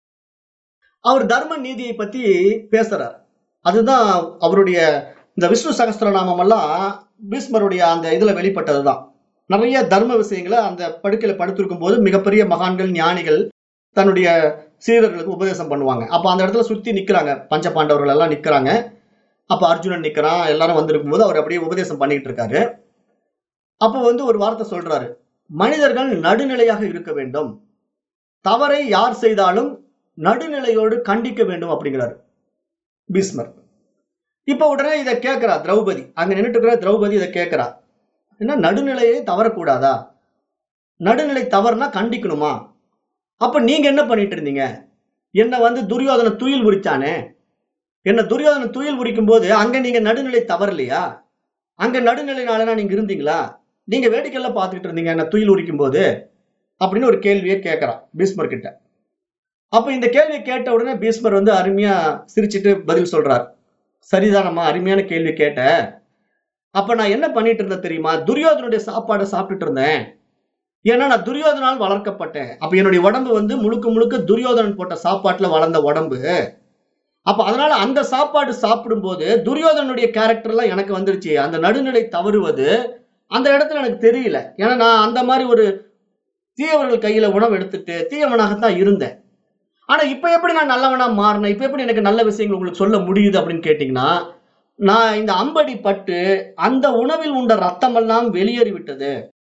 அவர் தர்ம நீதியை பத்தி பேசுறார் அதுதான் அவருடைய இந்த விஷ்ணு சகஸ்திரநாமம் எல்லாம் பீஷ்மருடைய அந்த இதுல வெளிப்பட்டதுதான் நிறைய தர்ம விஷயங்களை அந்த படுக்கையில படுத்திருக்கும் போது மிகப்பெரிய மகான்கள் ஞானிகள் தன்னுடைய சீடர்களுக்கு உபதேசம் பண்ணுவாங்க அப்ப அந்த இடத்துல சுத்தி நிக்கிறாங்க பஞ்ச பாண்டவர்கள் எல்லாம் நிக்கிறாங்க அப்ப அர்ஜுனன் நிக்கிறான் எல்லாரும் வந்திருக்கும் போது அவர் அப்படியே உபதேசம் பண்ணிட்டு இருக்காரு அப்ப வந்து ஒரு வார்த்தை சொல்றாரு மனிதர்கள் நடுநிலையாக இருக்க வேண்டும் தவறை யார் செய்தாலும் நடுநிலையோடு கண்டிக்க வேண்டும் அப்படிங்கிறாரு பீஸ்மர் இப்ப உடனே இதை கேட்கிறா திரௌபதி அங்க நின்றுட்டு இருக்கிற திரௌபதி இதை கேட்கிறா என்ன நடுநிலையே தவறக்கூடாதா நடுநிலை தவறுனா கண்டிக்கணுமா அப்ப நீங்க என்ன பண்ணிட்டு இருந்தீங்க என்ன வந்து துரியோதன துயில் உரிச்சானே என்ன துரியோதன துயில் உரிக்கும் போது அங்க நீங்க நடுநிலை தவறலையா அங்க நடுநிலைனாலனா நீங்க இருந்தீங்களா நீங்க வேடிக்கையெல்லாம் பார்த்துக்கிட்டு இருந்தீங்க என்ன துயில் உரிக்கும் போது அப்படின்னு ஒரு கேள்வியை கேட்கறான் பீஸ்மர் கிட்ட அப்ப இந்த கேள்வியை கேட்ட உடனே பீஸ்மர் வந்து அருமையா சிரிச்சிட்டு பதில் சொல்றார் சரிதானம்மா அருமையான கேள்வி கேட்ட அப்ப நான் என்ன பண்ணிட்டு இருந்தேன் தெரியுமா துரியோதனுடைய சாப்பாடை சாப்பிட்டுட்டு இருந்தேன் ஏன்னா நான் துரியோதனால் வளர்க்கப்பட்டேன் அப்ப என்னுடைய உடம்பு வந்து முழுக்க முழுக்க துரியோதனன் போட்ட சாப்பாட்டுல வளர்ந்த உடம்பு அப்ப அதனால அந்த சாப்பாடு சாப்பிடும்போது துரியோதனுடைய கேரக்டர் எல்லாம் எனக்கு வந்துருச்சு அந்த நடுநிலை தவறுவது அந்த இடத்துல எனக்கு தெரியல ஏன்னா நான் அந்த மாதிரி ஒரு தீயவர்கள் கையில உணவு எடுத்துட்டு தீயவனாகத்தான் இருந்தேன் ஆனா இப்ப எப்படி நான் நல்லவனா மாறினேன் இப்ப எப்படி எனக்கு நல்ல விஷயங்கள் உங்களுக்கு சொல்ல முடியுது அப்படின்னு கேட்டீங்கன்னா நான் இந்த அம்படி பட்டு அந்த உணவில் உண்ட ரத்தமெல்லாம் வெளியேறி விட்டது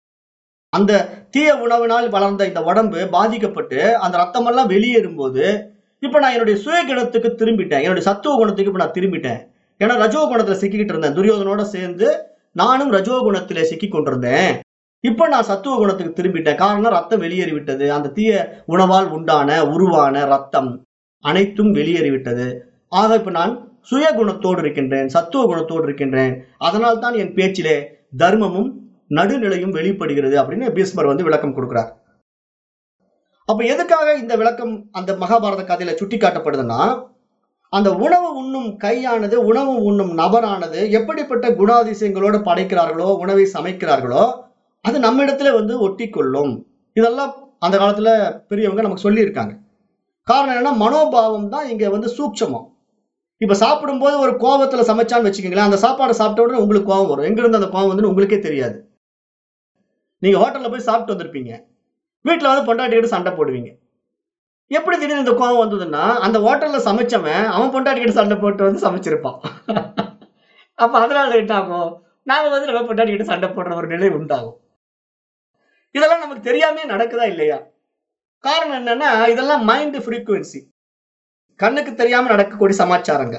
அந்த தீய உணவினால் வளர்ந்த இந்த உடம்பு பாதிக்கப்பட்டு அந்த ரத்தமெல்லாம் வெளியேறும் போது இப்ப நான் என்னுடைய சுய குணத்துக்கு திரும்பிட்டேன் என்னுடைய சத்துவ குணத்துக்கு இப்ப நான் திரும்பிட்டேன் ஏன்னா ரஜோ குணத்துல சிக்கிக்கிட்டு இருந்தேன் துரியோதனோட சேர்ந்து நானும் ரஜோ குணத்திலே சிக்கி கொண்டிருந்தேன் இப்ப நான் சத்துவ குணத்துக்கு திரும்பிட்டேன் காரணம் ரத்தம் வெளியேறி விட்டது அந்த தீய உணவால் உண்டான உருவான ரத்தம் அனைத்தும் வெளியேறி விட்டது ஆக இப்ப நான் சுய குணத்தோடு இருக்கின்றேன் சத்துவ குணத்தோடு இருக்கின்றேன் அதனால் தான் என் பேச்சிலே தர்மமும் நடுநிலையும் வெளிப்படுகிறது அப்படின்னு பீஸ்மர் வந்து விளக்கம் கொடுக்கிறார் அப்ப எதுக்காக இந்த விளக்கம் அந்த மகாபாரத கதையில சுட்டி காட்டப்படுதுன்னா அந்த உணவு உண்ணும் கையானது உணவு உண்ணும் நபரானது எப்படிப்பட்ட குணாதிசயங்களோடு படைக்கிறார்களோ உணவை சமைக்கிறார்களோ அது நம்ம இடத்துல வந்து ஒட்டி கொள்ளும் இதெல்லாம் அந்த காலத்துல பெரியவங்க நமக்கு சொல்லியிருக்காங்க காரணம் என்னன்னா மனோபாவம் தான் இங்க வந்து சூட்சமம் இப்ப சாப்பிடும்போது ஒரு கோபத்துல சமைச்சான்னு வச்சுக்கோங்களேன் அந்த சாப்பாடை சாப்பிட்ட உடனே உங்களுக்கு கோபம் வரும் எங்க இருந்து அந்த கோபம் வந்து உங்களுக்கே தெரியாது நீங்க ஹோட்டல்ல போய் சாப்பிட்டு வந்திருப்பீங்க வீட்டுல வந்து பொண்டாட்டிக்கிட்டு சண்டை போடுவீங்க எப்படி திடீர்னு இந்த கோபம் வந்ததுன்னா அந்த ஹோட்டல்ல சமைச்சவன் அவன் பொண்டாட்டிக்கிட்டு சண்டை போட்டு வந்து சமைச்சிருப்பான் அப்ப அதனால என்ன ஆகும் நாம வந்து நம்ம பொண்டாட்டிக்கிட்டு சண்டை போடுற ஒரு நிலை உண்டாகும் இதெல்லாம் நமக்கு தெரியாமே நடக்குதா இல்லையா காரணம் என்னன்னா இதெல்லாம் மைண்ட் ஃப்ரீக்குவென்சி கண்ணுக்கு தெரியாம நடக்கக்கூடிய சமாச்சாரங்க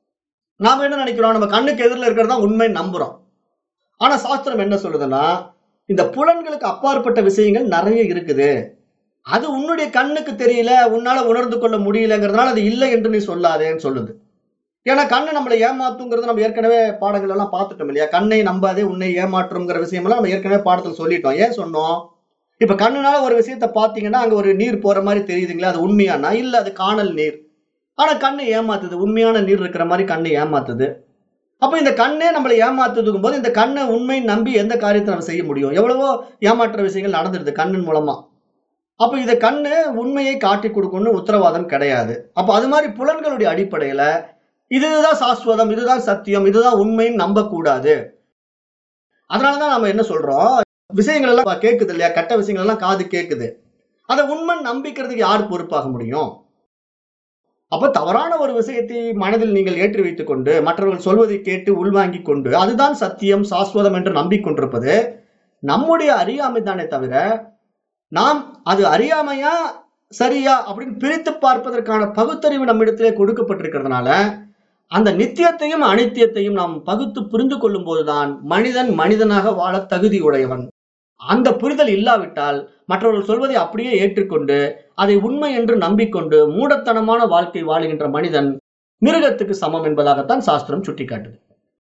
நாம என்ன நினைக்கிறோம் நம்ம கண்ணுக்கு எதிரில் இருக்கிறது தான் உண்மை நம்புறோம் ஆனா சாஸ்திரம் என்ன சொல்லுதுன்னா இந்த புலன்களுக்கு அப்பாற்பட்ட விஷயங்கள் நிறைய இருக்குது அது உன்னுடைய கண்ணுக்கு தெரியல உன்னால உணர்ந்து கொள்ள முடியலங்கிறதுனால அது இல்லை என்று நீ சொல்லாதேன்னு சொல்லுது ஏன்னா கண்ணு நம்மளை ஏமாத்துங்கிறது நம்ம ஏற்கனவே பாடங்கள் எல்லாம் பார்த்துட்டோம் இல்லையா கண்ணை நம்பாதே உன்னை ஏமாற்றுங்கிற விஷயமெல்லாம் நம்ம ஏற்கனவே பாடத்தில் சொல்லிட்டோம் ஏன் சொன்னோம் இப்ப கண்ணுனால ஒரு விஷயத்த பாத்தீங்கன்னா அங்க ஒரு நீர் போற மாதிரி தெரியுதுங்களா அது உண்மையானா இல்ல அது காணல் நீர் ஆனா கண்ணு ஏமாத்துது உண்மையான நீர் இருக்கிற மாதிரி கண்ணு ஏமாத்துது அப்ப இந்த கண்ணே நம்மளை ஏமாத்துதுக்கும் போது இந்த கண்ணை உண்மை நம்பி எந்த காரியத்தை நம்ம செய்ய முடியும் எவ்வளவோ ஏமாற்ற விஷயங்கள் நடந்துருது கண்ணின் மூலமா அப்ப இத கண்ணு உண்மையை காட்டி கொடுக்கும்னு உத்தரவாதம் கிடையாது அப்ப அது மாதிரி புலன்களுடைய அடிப்படையில இதுதான் சாஸ்வதம் இதுதான் சத்தியம் இதுதான் உண்மைன்னு நம்பக்கூடாது அதனாலதான் நம்ம என்ன சொல்றோம் விஷயங்கள் எல்லாம் கேக்குது இல்லையா கெட்ட விஷயங்கள் எல்லாம் காது கேக்குது அதை உண்மை நம்பிக்கிறதுக்கு யார் பொறுப்பாக முடியும் அப்ப தவறான ஒரு விஷயத்தை மனதில் நீங்கள் ஏற்றி வைத்துக் கொண்டு மற்றவர்கள் சொல்வதை கேட்டு உள்வாங்கிக் கொண்டு அதுதான் சத்தியம் சாஸ்வதம் என்று நம்பிக்கொண்டிருப்பது நம்முடைய அறியாமை தானே தவிர நாம் அது அறியாமையா சரியா அப்படின்னு பிரித்து பார்ப்பதற்கான பகுத்தறிவு நம்மிடத்திலே கொடுக்கப்பட்டிருக்கிறதுனால அந்த நித்தியத்தையும் அனித்தியத்தையும் நாம் பகுத்து புரிந்து கொள்ளும் போதுதான் மனிதன் மனிதனாக வாழ தகுதி உடையவன் அந்த புரிதல் இல்லாவிட்டால் மற்றவர்கள் சொல்வதை அப்படியே ஏற்றுக்கொண்டு அதை உண்மை என்று நம்பிக்கொண்டு மூடத்தனமான வாழ்க்கை வாழுகின்ற மனிதன் மிருகத்துக்கு சமம் என்பதாகத்தான் சாஸ்திரம் சுட்டிக்காட்டுது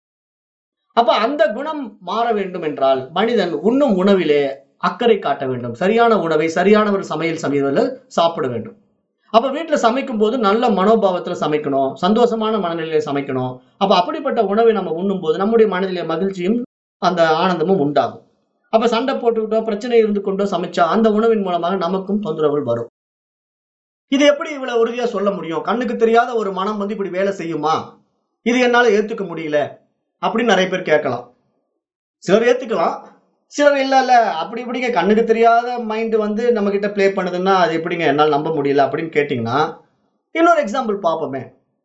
அப்ப அந்த குணம் மாற வேண்டும் என்றால் மனிதன் உண்ணும் உணவிலே அக்கறை காட்ட வேண்டும் சரியான உணவை சரியான ஒரு சமையல் சமையலில் சாப்பிட வேண்டும் அப்ப வீட்டுல சமைக்கும் போது நல்ல மனோபாவத்துல சமைக்கணும் சந்தோஷமான மனநிலையில சமைக்கணும் அப்ப அப்படிப்பட்ட உணவை நம்ம உண்ணும் போது நம்முடைய மனதிலே மகிழ்ச்சியும் அந்த ஆனந்தமும் உண்டாகும் அப்ப சண்டை போட்டுக்கிட்டோ பிரச்சனை இருந்து கொண்டோ சமைச்சா அந்த உணவின் மூலமாக நமக்கும் தொந்தரவுகள் வரும் இது எப்படி இவ்வளவு உறுதியா சொல்ல முடியும் கண்ணுக்கு தெரியாத ஒரு மனம் வந்து இப்படி வேலை செய்யுமா இது என்னால ஏத்துக்க முடியல அப்படின்னு நிறைய பேர் கேட்கலாம் சிலர் ஏத்துக்கலாம் சிலர் இல்ல இல்ல அப்படி இப்படிங்க கண்ணுக்கு தெரியாத மைண்ட் வந்து நம்ம கிட்ட ப்ளே பண்ணுதுன்னா அது எப்படிங்க என்னால் நம்ப முடியல அப்படின்னு கேட்டிங்கன்னா இன்னொரு எக்ஸாம்பிள் பார்ப்போமே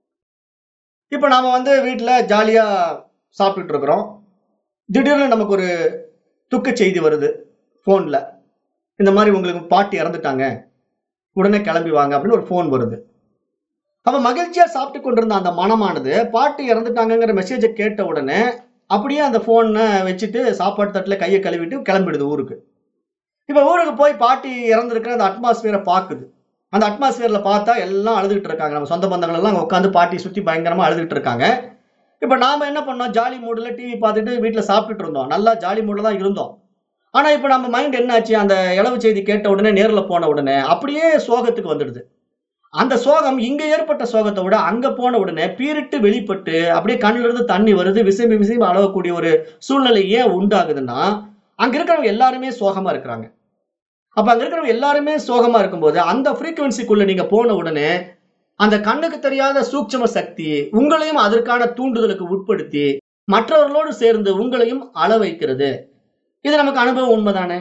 இப்போ நாம வந்து வீட்டில் ஜாலியா சாப்பிட்டுட்டு இருக்கிறோம் திடீர்னு நமக்கு ஒரு துக்க செய்தி வருது ஃபோனில் இந்த மாதிரி உங்களுக்கு பாட்டி இறந்துட்டாங்க உடனே கிளம்பி வாங்க அப்படின்னு ஒரு ஃபோன் வருது அப்ப மகிழ்ச்சியா சாப்பிட்டு கொண்டிருந்த அந்த மனமானது பாட்டி இறந்துட்டாங்கங்கிற மெசேஜை கேட்ட உடனே அப்படியே அந்த போனை வச்சுட்டு சாப்பாடு தட்டுல கையை கழுவிட்டு கிளம்பிடுது ஊருக்கு இப்ப ஊருக்கு போய் பாட்டி இறந்துருக்கிற அந்த அட்மாஸ்பியரை பாக்குது அந்த அட்மாஸ்பியர்ல பார்த்தா எல்லாம் அழுதுகிட்டு இருக்காங்க நம்ம சொந்த பந்தங்கள் எல்லாம் அங்க உட்காந்து பாட்டி சுத்தி பயங்கரமா அழுதுகிட்டு இருக்காங்க இப்ப நாம என்ன பண்ணோம் ஜாலி மூடுல டிவி பார்த்துட்டு வீட்டுல சாப்பிட்டுட்டு இருந்தோம் நல்லா ஜாலி மூட்ல தான் இருந்தோம் ஆனா இப்ப நம்ம மைண்ட் என்னாச்சு அந்த இளவு செய்தி கேட்ட உடனே நேர்ல போன உடனே அப்படியே சோகத்துக்கு வந்துடுது அந்த சோகம் இங்க ஏற்பட்ட சோகத்தை விட அங்க போன உடனே பீரிட்டு வெளிப்பட்டு அப்படியே கண்ணுல இருந்து தண்ணி வருது விசைமி விசைமி அளவக்கூடிய ஒரு சூழ்நிலை ஏன் உண்டாகுதுன்னா அங்க இருக்கிறவங்க எல்லாருமே சோகமா இருக்கிறாங்க அப்ப அங்க இருக்கிறவங்க எல்லாருமே சோகமா இருக்கும்போது அந்த ஃப்ரீக்குவன்சிக்குள்ள நீங்க போன உடனே அந்த கண்ணுக்கு தெரியாத சூட்சம சக்தி உங்களையும் அதற்கான தூண்டுதலுக்கு உட்படுத்தி மற்றவர்களோடு சேர்ந்து உங்களையும் அள வைக்கிறது இது நமக்கு அனுபவம் உண்மைதானே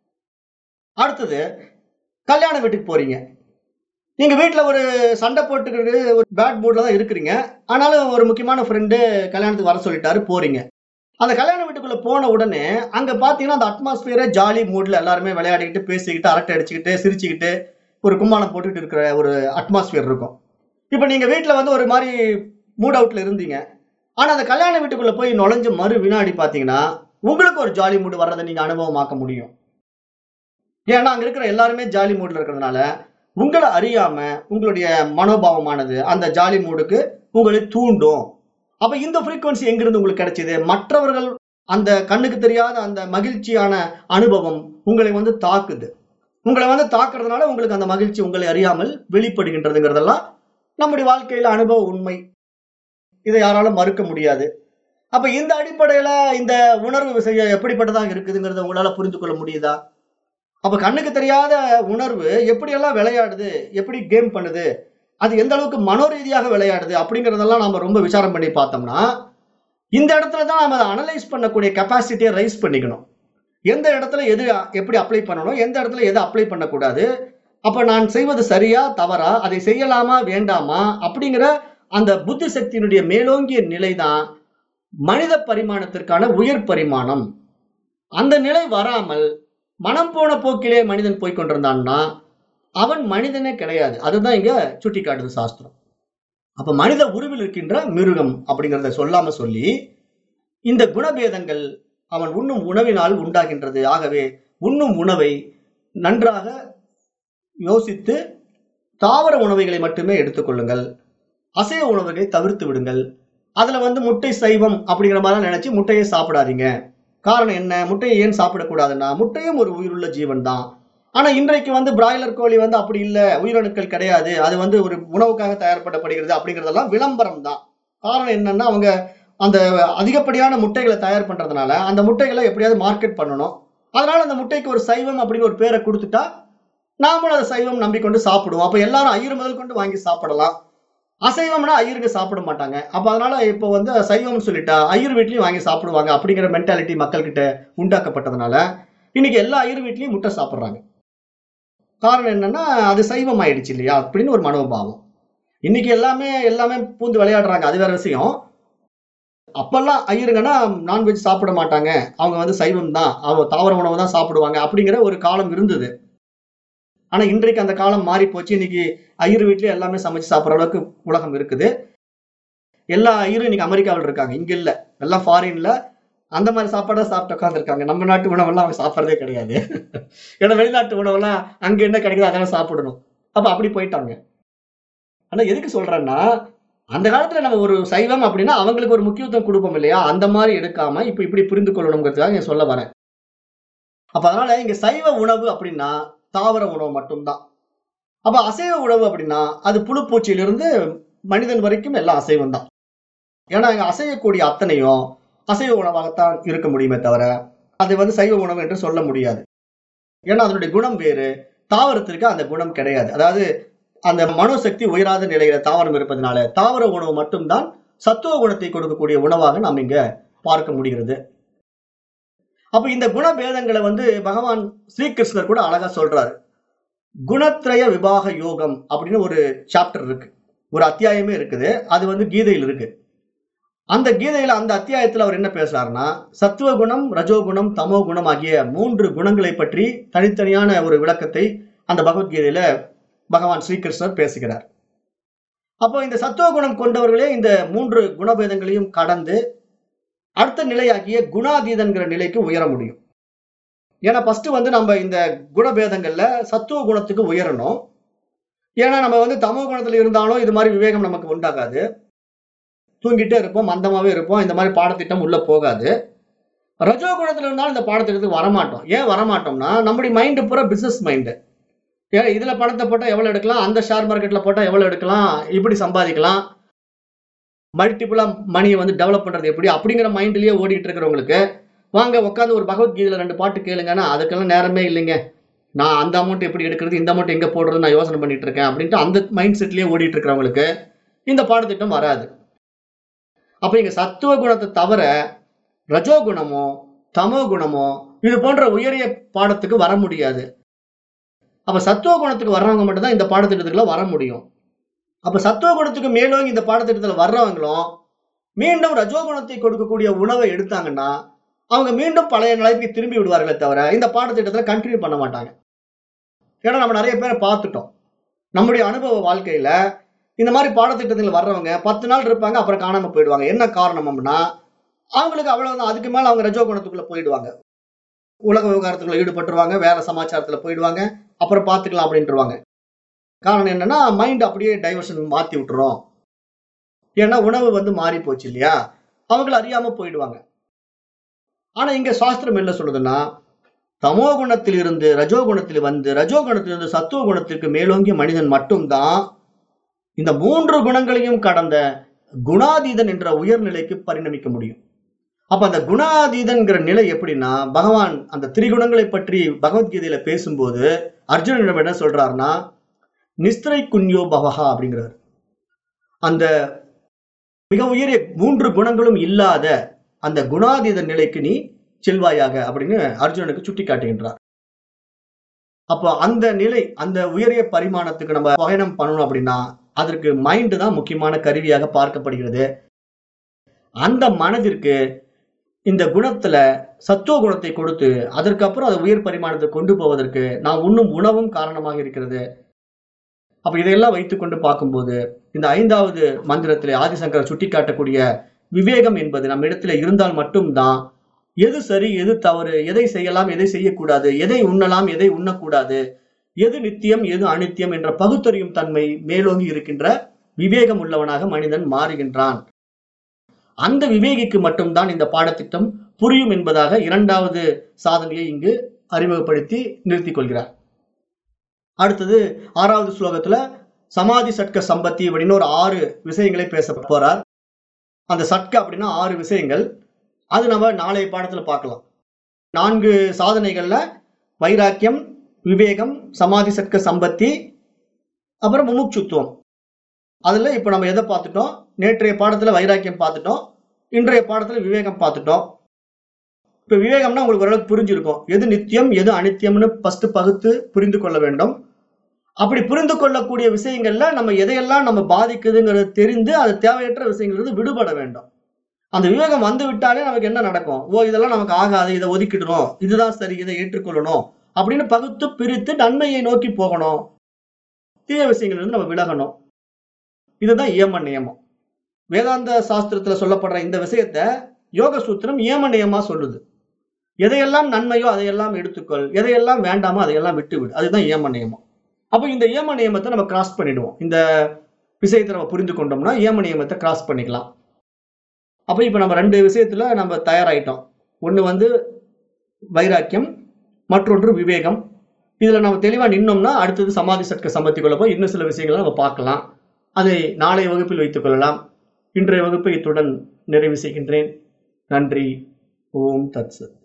அடுத்தது கல்யாண வீட்டுக்கு போறீங்க நீங்க வீட்ல ஒரு சண்டை போட்டுக்கிட்டு ஒரு பேட் மூட்ல தான் இருக்கிறீங்க ஆனாலும் ஒரு முக்கியமான ஃப்ரெண்டு கல்யாணத்துக்கு வர சொல்லிட்டாரு போறீங்க அந்த கல்யாண வீட்டுக்குள்ள போன உடனே அங்க பாத்தீங்கன்னா அந்த அட்மாஸ்பியரே ஜாலி மூட்ல எல்லாருமே விளையாடிக்கிட்டு பேசிக்கிட்டு அரட்டை அடிச்சுக்கிட்டு சிரிச்சுக்கிட்டு ஒரு கும்மாளம் போட்டுக்கிட்டு இருக்கிற ஒரு அட்மாஸ்பியர் இருக்கும் இப்போ நீங்க வீட்ல வந்து ஒரு மாதிரி மூட் அவுட்ல இருந்தீங்க ஆனா அந்த கல்யாண வீட்டுக்குள்ள போய் நுழைஞ்ச மறு வினாடி பாத்தீங்கன்னா உங்களுக்கு ஒரு ஜாலி மூடு வர்றதை நீங்க அனுபவமாக்க முடியும் ஏன்னா அங்க இருக்கிற எல்லாருமே ஜாலி மூட்ல இருக்கிறதுனால உங்களை அறியாம உங்களுடைய மனோபாவமானது அந்த ஜாலி மூடுக்கு உங்களை தூண்டும் அப்ப இந்த ஃப்ரீக்குவன்சி எங்கிருந்து உங்களுக்கு கிடைச்சது மற்றவர்கள் அந்த கண்ணுக்கு தெரியாத அந்த மகிழ்ச்சியான அனுபவம் உங்களை வந்து தாக்குது உங்களை வந்து தாக்குறதுனால உங்களுக்கு அந்த மகிழ்ச்சி உங்களை அறியாமல் வெளிப்படுகின்றதுங்கிறதெல்லாம் நம்முடைய வாழ்க்கையில அனுபவ உண்மை இதை யாராலும் மறுக்க முடியாது அப்ப இந்த அடிப்படையில இந்த உணர்வு விஷயம் எப்படிப்பட்டதாக இருக்குதுங்கிறத உங்களால புரிந்து கொள்ள முடியுதா அப்ப கண்ணுக்கு தெரியாத உணர்வு எப்படியெல்லாம் விளையாடுது எப்படி கேம் பண்ணுது அது எந்த அளவுக்கு மனோரீதியாக விளையாடுது அப்படிங்கறதெல்லாம் நம்ம ரொம்ப விசாரம் பண்ணி பார்த்தோம்னா இந்த இடத்துல தான் நம்ம அனலைஸ் பண்ணக்கூடிய கெப்பாசிட்டியை ரைஸ் பண்ணிக்கணும் எந்த இடத்துல எது எப்படி அப்ளை பண்ணணும் எந்த இடத்துல எது அப்ளை பண்ணக்கூடாது அப்ப நான் செய்வது சரியா தவறா அதை செய்யலாமா வேண்டாமா அப்படிங்கிற அந்த புத்தி சக்தியினுடைய மேலோங்கிய நிலை தான் மனித பரிமாணத்திற்கான உயர் பரிமாணம் அந்த நிலை வராமல் மனம் போன போக்கிலே மனிதன் போய் கொண்டிருந்தான்னா அவன் மனிதனே கிடையாது அதுதான் இங்க சுட்டி காட்டுது சாஸ்திரம் அப்ப மனித உருவில் இருக்கின்ற மிருகம் அப்படிங்கிறத சொல்லாம சொல்லி இந்த குணபேதங்கள் அவன் உண்ணும் உணவினால் உண்டாகின்றது ஆகவே உண்ணும் உணவை நன்றாக யோசித்து தாவர உணவுகளை மட்டுமே எடுத்துக்கொள்ளுங்கள் அசைவ உணவுகளை தவிர்த்து விடுங்கள் அதுல வந்து முட்டை சைவம் அப்படிங்கிற மாதிரி நினைச்சு முட்டையை சாப்பிடாதீங்க காரணம் என்ன முட்டையை ஏன் சாப்பிடக்கூடாதுன்னா முட்டையும் ஒரு உயிருள்ள ஜீவன் தான் ஆனா இன்றைக்கு வந்து பிராய்லர் கோழி வந்து அப்படி இல்ல உயிரணுக்கள் கிடையாது அது வந்து ஒரு உணவுக்காக தயாரிப்படப்படுகிறது அப்படிங்கிறதெல்லாம் விளம்பரம் தான் காரணம் என்னன்னா அவங்க அந்த அதிகப்படியான முட்டைகளை தயார் பண்றதுனால அந்த முட்டைகளை எப்படியாவது மார்க்கெட் பண்ணணும் அதனால அந்த முட்டைக்கு ஒரு சைவம் அப்படின்னு ஒரு பேரை கொடுத்துட்டா நாமளும் அதை சைவம் நம்பிக்கொண்டு சாப்பிடுவோம் அப்ப எல்லாரும் ஐயர் முதல் கொண்டு வாங்கி சாப்பிடலாம் அசைவம்னா ஐயருக்கு சாப்பிட மாட்டாங்க அப்ப அதனால இப்போ வந்து சைவம்னு சொல்லிட்டா ஐயர் வீட்லயும் வாங்கி சாப்பிடுவாங்க அப்படிங்கிற மென்டாலிட்டி மக்கள்கிட்ட உண்டாக்கப்பட்டதுனால இன்னைக்கு எல்லா ஐயர் வீட்லயும் முட்டை சாப்பிடுறாங்க காரணம் என்னன்னா அது சைவம் ஆயிடுச்சு இல்லையா அப்படின்னு ஒரு மனோபாவம் இன்னைக்கு எல்லாமே எல்லாமே பூந்து விளையாடுறாங்க அது வேற விஷயம் அப்பெல்லாம் ஐயருங்கன்னா நான்வெஜ் சாப்பிட மாட்டாங்க அவங்க வந்து சைவம் தான் அவங்க தாவர உணவு தான் சாப்பிடுவாங்க அப்படிங்கிற ஒரு காலம் இருந்தது ஆனா இன்றைக்கு அந்த காலம் மாறி போச்சு இன்னைக்கு ஐயர் வீட்லயே எல்லாமே சமைச்சு சாப்பிட்ற அளவுக்கு உலகம் இருக்குது எல்லா ஐயரும் இன்னைக்கு அமெரிக்காவில் இருக்காங்க இங்க இல்ல எல்லாம் ஃபாரின்ல அந்த மாதிரி சாப்பாடா சாப்பிட்டு உட்காந்துருக்காங்க நம்ம நாட்டு உணவெல்லாம் அவங்க சாப்பிட்றதே கிடையாது ஏன்னா வெளிநாட்டு உணவெல்லாம் அங்க என்ன கிடைக்குதோ அதெல்லாம் சாப்பிடணும் அப்ப அப்படி போயிட்டாங்க ஆனா எதுக்கு சொல்றேன்னா அந்த காலத்துல நம்ம ஒரு சைவம் அப்படின்னா அவங்களுக்கு ஒரு முக்கியத்துவம் கொடுப்போம் இல்லையா அந்த மாதிரி எடுக்காம இப்ப இப்படி புரிந்து கொள்ளணுங்கிறதுக்காக இங்க சொல்ல வரேன் அப்ப அதனால இங்க சைவ உணவு அப்படின்னா தாவர உணவு மட்டும்தான் அப்ப அசைவ உணவு அப்படின்னா அது புழுப்பூச்சியிலிருந்து மனிதன் வரைக்கும் எல்லாம் அசைவம் தான் ஏன்னா இங்க அசையக்கூடிய அத்தனையும் அசைவ உணவாகத்தான் இருக்க முடியுமே தவிர அதை வந்து சைவ உணவு என்று சொல்ல முடியாது ஏன்னா அதனுடைய குணம் வேறு தாவரத்திற்கு அந்த குணம் கிடையாது அதாவது அந்த மனோசக்தி உயராத நிலையில தாவரம் இருப்பதனால தாவர உணவு மட்டும்தான் சத்துவ குணத்தை கொடுக்கக்கூடிய உணவாக நாம் இங்க பார்க்க முடிகிறது அப்ப இந்த குணபேதங்களை வந்து பகவான் ஸ்ரீகிருஷ்ணர் கூட அழகா சொல்றாரு குணத்ரய விபாக யோகம் அப்படின்னு ஒரு சாப்டர் இருக்கு ஒரு அத்தியாயமே இருக்குது அது வந்து கீதையில் இருக்கு அந்த கீதையில அந்த அத்தியாயத்துல அவர் என்ன பேசுறாருன்னா சத்துவ குணம் ரஜோகுணம் தமோ குணம் ஆகிய மூன்று குணங்களை பற்றி தனித்தனியான ஒரு விளக்கத்தை அந்த பகவத்கீதையில பகவான் ஸ்ரீகிருஷ்ணர் பேசுகிறார் அப்போ இந்த சத்துவ குணம் கொண்டவர்களே இந்த மூன்று குணபேதங்களையும் கடந்து அடுத்த நிலையாகிய குணாதீதன்கிற நிலைக்கு உயர முடியும் ஏன்னா ஃபர்ஸ்ட் வந்து நம்ம இந்த குணபேதங்கள்ல சத்துவ குணத்துக்கு உயரணும் ஏன்னா நம்ம வந்து தமோ குணத்துல இருந்தாலும் இது மாதிரி விவேகம் நமக்கு உண்டாகாது தூங்கிட்டே இருப்போம் மந்தமாவே இருப்போம் இந்த மாதிரி பாடத்திட்டம் உள்ள போகாது ரஜோ குணத்துல இருந்தாலும் இந்த பாடத்திட்டத்துக்கு வரமாட்டோம் ஏன் வரமாட்டோம்னா நம்முடைய மைண்டு பூரா பிசினஸ் மைண்டு ஏன் இதுல பணத்தை போட்டா எவ்வளவு எடுக்கலாம் அந்த ஷேர் மார்க்கெட்ல போட்டா எவ்வளவு எடுக்கலாம் இப்படி சம்பாதிக்கலாம் மல்டிபிளா மணியை வந்து டெவலப் பண்றது எப்படி அப்படிங்கிற மைண்ட்லயே ஓடிட்டு இருக்கிறவங்களுக்கு வாங்க உட்காந்து ஒரு பகவத்கீதையில ரெண்டு பாட்டு கேளுங்கன்னா அதுக்கெல்லாம் நேரமே இல்லைங்க நான் அந்த அமௌண்ட் எப்படி எடுக்கிறது இந்த அமௌண்ட் எங்க போடுறது நான் யோசனை பண்ணிட்டு இருக்கேன் அப்படின்ட்டு அந்த மைண்ட் செட்லயே ஓடிட்டு இருக்கிறவங்களுக்கு இந்த பாடத்திட்டம் வராது அப்ப இங்க சத்துவ குணத்தை தவிர ரஜோ குணமோ தமோ குணமோ இது போன்ற உயரிய பாடத்துக்கு வர முடியாது அப்ப சத்துவ குணத்துக்கு வர்றவங்க மட்டும்தான் இந்த பாடத்திட்டத்துக்குள்ள வர முடியும் அப்ப சத்துவ குணத்துக்கு மேலோங்கி இந்த பாடத்திட்டத்துல வர்றவங்களும் மீண்டும் ரஜோ குணத்தை கொடுக்கக்கூடிய உணவை எடுத்தாங்கன்னா அவங்க மீண்டும் பழைய நிலைக்கு திரும்பி விடுவார்களே தவிர இந்த பாடத்திட்டத்துல கண்டினியூ பண்ண மாட்டாங்க ஏன்னா நம்ம நிறைய பேரை பார்த்துட்டோம் நம்முடைய அனுபவ வாழ்க்கையில இந்த மாதிரி பாடத்திட்டத்தில் வர்றவங்க பத்து நாள் இருப்பாங்க அப்புறம் காணாம போயிடுவாங்க என்ன காரணம் அப்படின்னா அவங்களுக்கு அவ்வளவுதான் அதுக்கு மேல அவங்க ரஜோ குணத்துக்குள்ள போயிடுவாங்க உலக விவகாரத்துக்குள்ள ஈடுபட்டுருவாங்க வேற சமாச்சாரத்துல போயிடுவாங்க அப்புறம் பார்த்துக்கலாம் அப்படின்ட்டுருவாங்க காரணம் என்னன்னா மைண்ட் அப்படியே டைவர்ஷன் மாத்தி விட்டுரும் ஏன்னா உணவு வந்து மாறி போச்சு இல்லையா அவங்கள அறியாம போயிடுவாங்க ஆனா இங்க சாஸ்திரம் என்ன சொல்லுதுன்னா தமோ குணத்தில் இருந்து ரஜோ குணத்தில் வந்து ரஜோ குணத்திலிருந்து சத்துவ குணத்திற்கு மேலோங்கிய மனிதன் மட்டும்தான் இந்த மூன்று குணங்களையும் கடந்த குணாதீதன் என்ற உயர்நிலைக்கு பரிணமிக்க முடியும் அப்ப அந்த குணாதீதன்கிற நிலை எப்படின்னா பகவான் அந்த திரிகுணங்களை பற்றி பகவத்கீதையில பேசும்போது அர்ஜுனனிடம் என்ன சொல்றாருன்னா நிஸ்திரை குன்யோ பவஹா அப்படிங்கிறார் அந்த மிக உயரிய மூன்று குணங்களும் இல்லாத அந்த குணாதீத நிலைக்கு நீ செல்வாயாக அப்படின்னு அர்ஜுனனுக்கு சுட்டி காட்டுகின்றார் அப்போ அந்த நிலை அந்த உயரிய பரிமாணத்துக்கு நம்ம பயணம் பண்ணணும் அப்படின்னா அதற்கு மைண்டு தான் முக்கியமான கருவியாக பார்க்கப்படுகிறது அந்த மனதிற்கு இந்த குணத்துல சத்துவ குணத்தை கொடுத்து அதற்கப்புறம் அதை உயர் பரிமாணத்தை கொண்டு போவதற்கு நாம் உண்ணும் உணவும் காரணமாக இருக்கிறது அப்ப இதையெல்லாம் வைத்துக்கொண்டு பார்க்கும்போது இந்த ஐந்தாவது மந்திரத்திலே ஆதிசங்கர் சுட்டிக்காட்டக்கூடிய விவேகம் என்பது நம்ம இடத்துல இருந்தால் மட்டும்தான் எது சரி எது தவறு எதை செய்யலாம் எதை செய்யக்கூடாது எதை உண்ணலாம் எதை உண்ணக்கூடாது எது நித்தியம் எது அனித்தியம் என்ற பகுத்தறியும் தன்மை மேலோங்கி இருக்கின்ற விவேகம் உள்ளவனாக மனிதன் மாறுகின்றான் அந்த விவேகிக்கு மட்டும்தான் இந்த பாடத்திட்டம் புரியும் என்பதாக இரண்டாவது சாதனையை இங்கு அறிமுகப்படுத்தி நிறுத்திக் கொள்கிறார் அடுத்தது ஆறாவது ஸ்லோகத்துல சமாதி சட்க சம்பத்தி அப்படின்னு ஒரு ஆறு விஷயங்களை பேச போறார் அந்த சட்க அப்படின்னா ஆறு விஷயங்கள் அது நம்ம நாளைய பாடத்துல பார்க்கலாம் நான்கு சாதனைகள்ல வைராக்கியம் விவேகம் சமாதி சட்க சம்பத்தி அப்புறம் முமுட்சுத்துவம் அதுல இப்ப நம்ம எதை பார்த்துட்டோம் நேற்றைய பாடத்துல வைராக்கியம் பார்த்துட்டோம் இன்றைய பாடத்துல விவேகம் பார்த்துட்டோம் இப்ப விவேகம்னா உங்களுக்கு ஓரளவுக்கு புரிஞ்சிருக்கும் எது நித்தியம் எது அனித்தியம்னு ஃபர்ஸ்ட் பகுத்து புரிந்து கொள்ள வேண்டும் அப்படி புரிந்து கொள்ளக்கூடிய விஷயங்கள்ல நம்ம எதையெல்லாம் நம்ம பாதிக்குதுங்கிறது தெரிந்து அது தேவையற்ற விஷயங்கிறது விடுபட வேண்டும் அந்த விவேகம் வந்து விட்டாலே நமக்கு என்ன நடக்கும் ஓ இதெல்லாம் நமக்கு ஆகாது இதை ஒதுக்கிடணும் இதுதான் சரி இதை ஏற்றுக்கொள்ளணும் அப்படின்னு பகுத்து பிரித்து நன்மையை நோக்கி போகணும் தீய விஷயங்கள் இருந்து நம்ம விலகணும் இதுதான் ஏம நியமம் வேதாந்த சாஸ்திரத்துல சொல்லப்படுற இந்த விஷயத்த யோக சூத்திரம் ஏம நியமா சொல்லுது எதையெல்லாம் நன்மையோ அதையெல்லாம் எடுத்துக்கொள் எதையெல்லாம் வேண்டாமோ அதையெல்லாம் விட்டுவிடு அதுதான் ஏம நியமம் அப்போ இந்த ஏம நியமத்தை நம்ம கிராஸ் பண்ணிடுவோம் இந்த விஷயத்தை நம்ம புரிந்து கொண்டோம்னா ஏம நியமத்தை கிராஸ் பண்ணிக்கலாம் அப்போ இப்போ நம்ம ரெண்டு விஷயத்துல நம்ம தயாராயிட்டோம் ஒன்று வந்து வைராக்கியம் மற்றொன்று விவேகம் இதுல நம்ம தெளிவா நின்னோம்னா அடுத்தது சமாதி சட்க சம்பத்திக்குள்ள போய் இன்னும் சில விஷயங்களை நம்ம பார்க்கலாம் அதை நாளைய வகுப்பில் வைத்துக் கொள்ளலாம் இன்றைய வகுப்பை இத்துடன் நிறைவு செய்கின்றேன் நன்றி ஓம் தத்சத்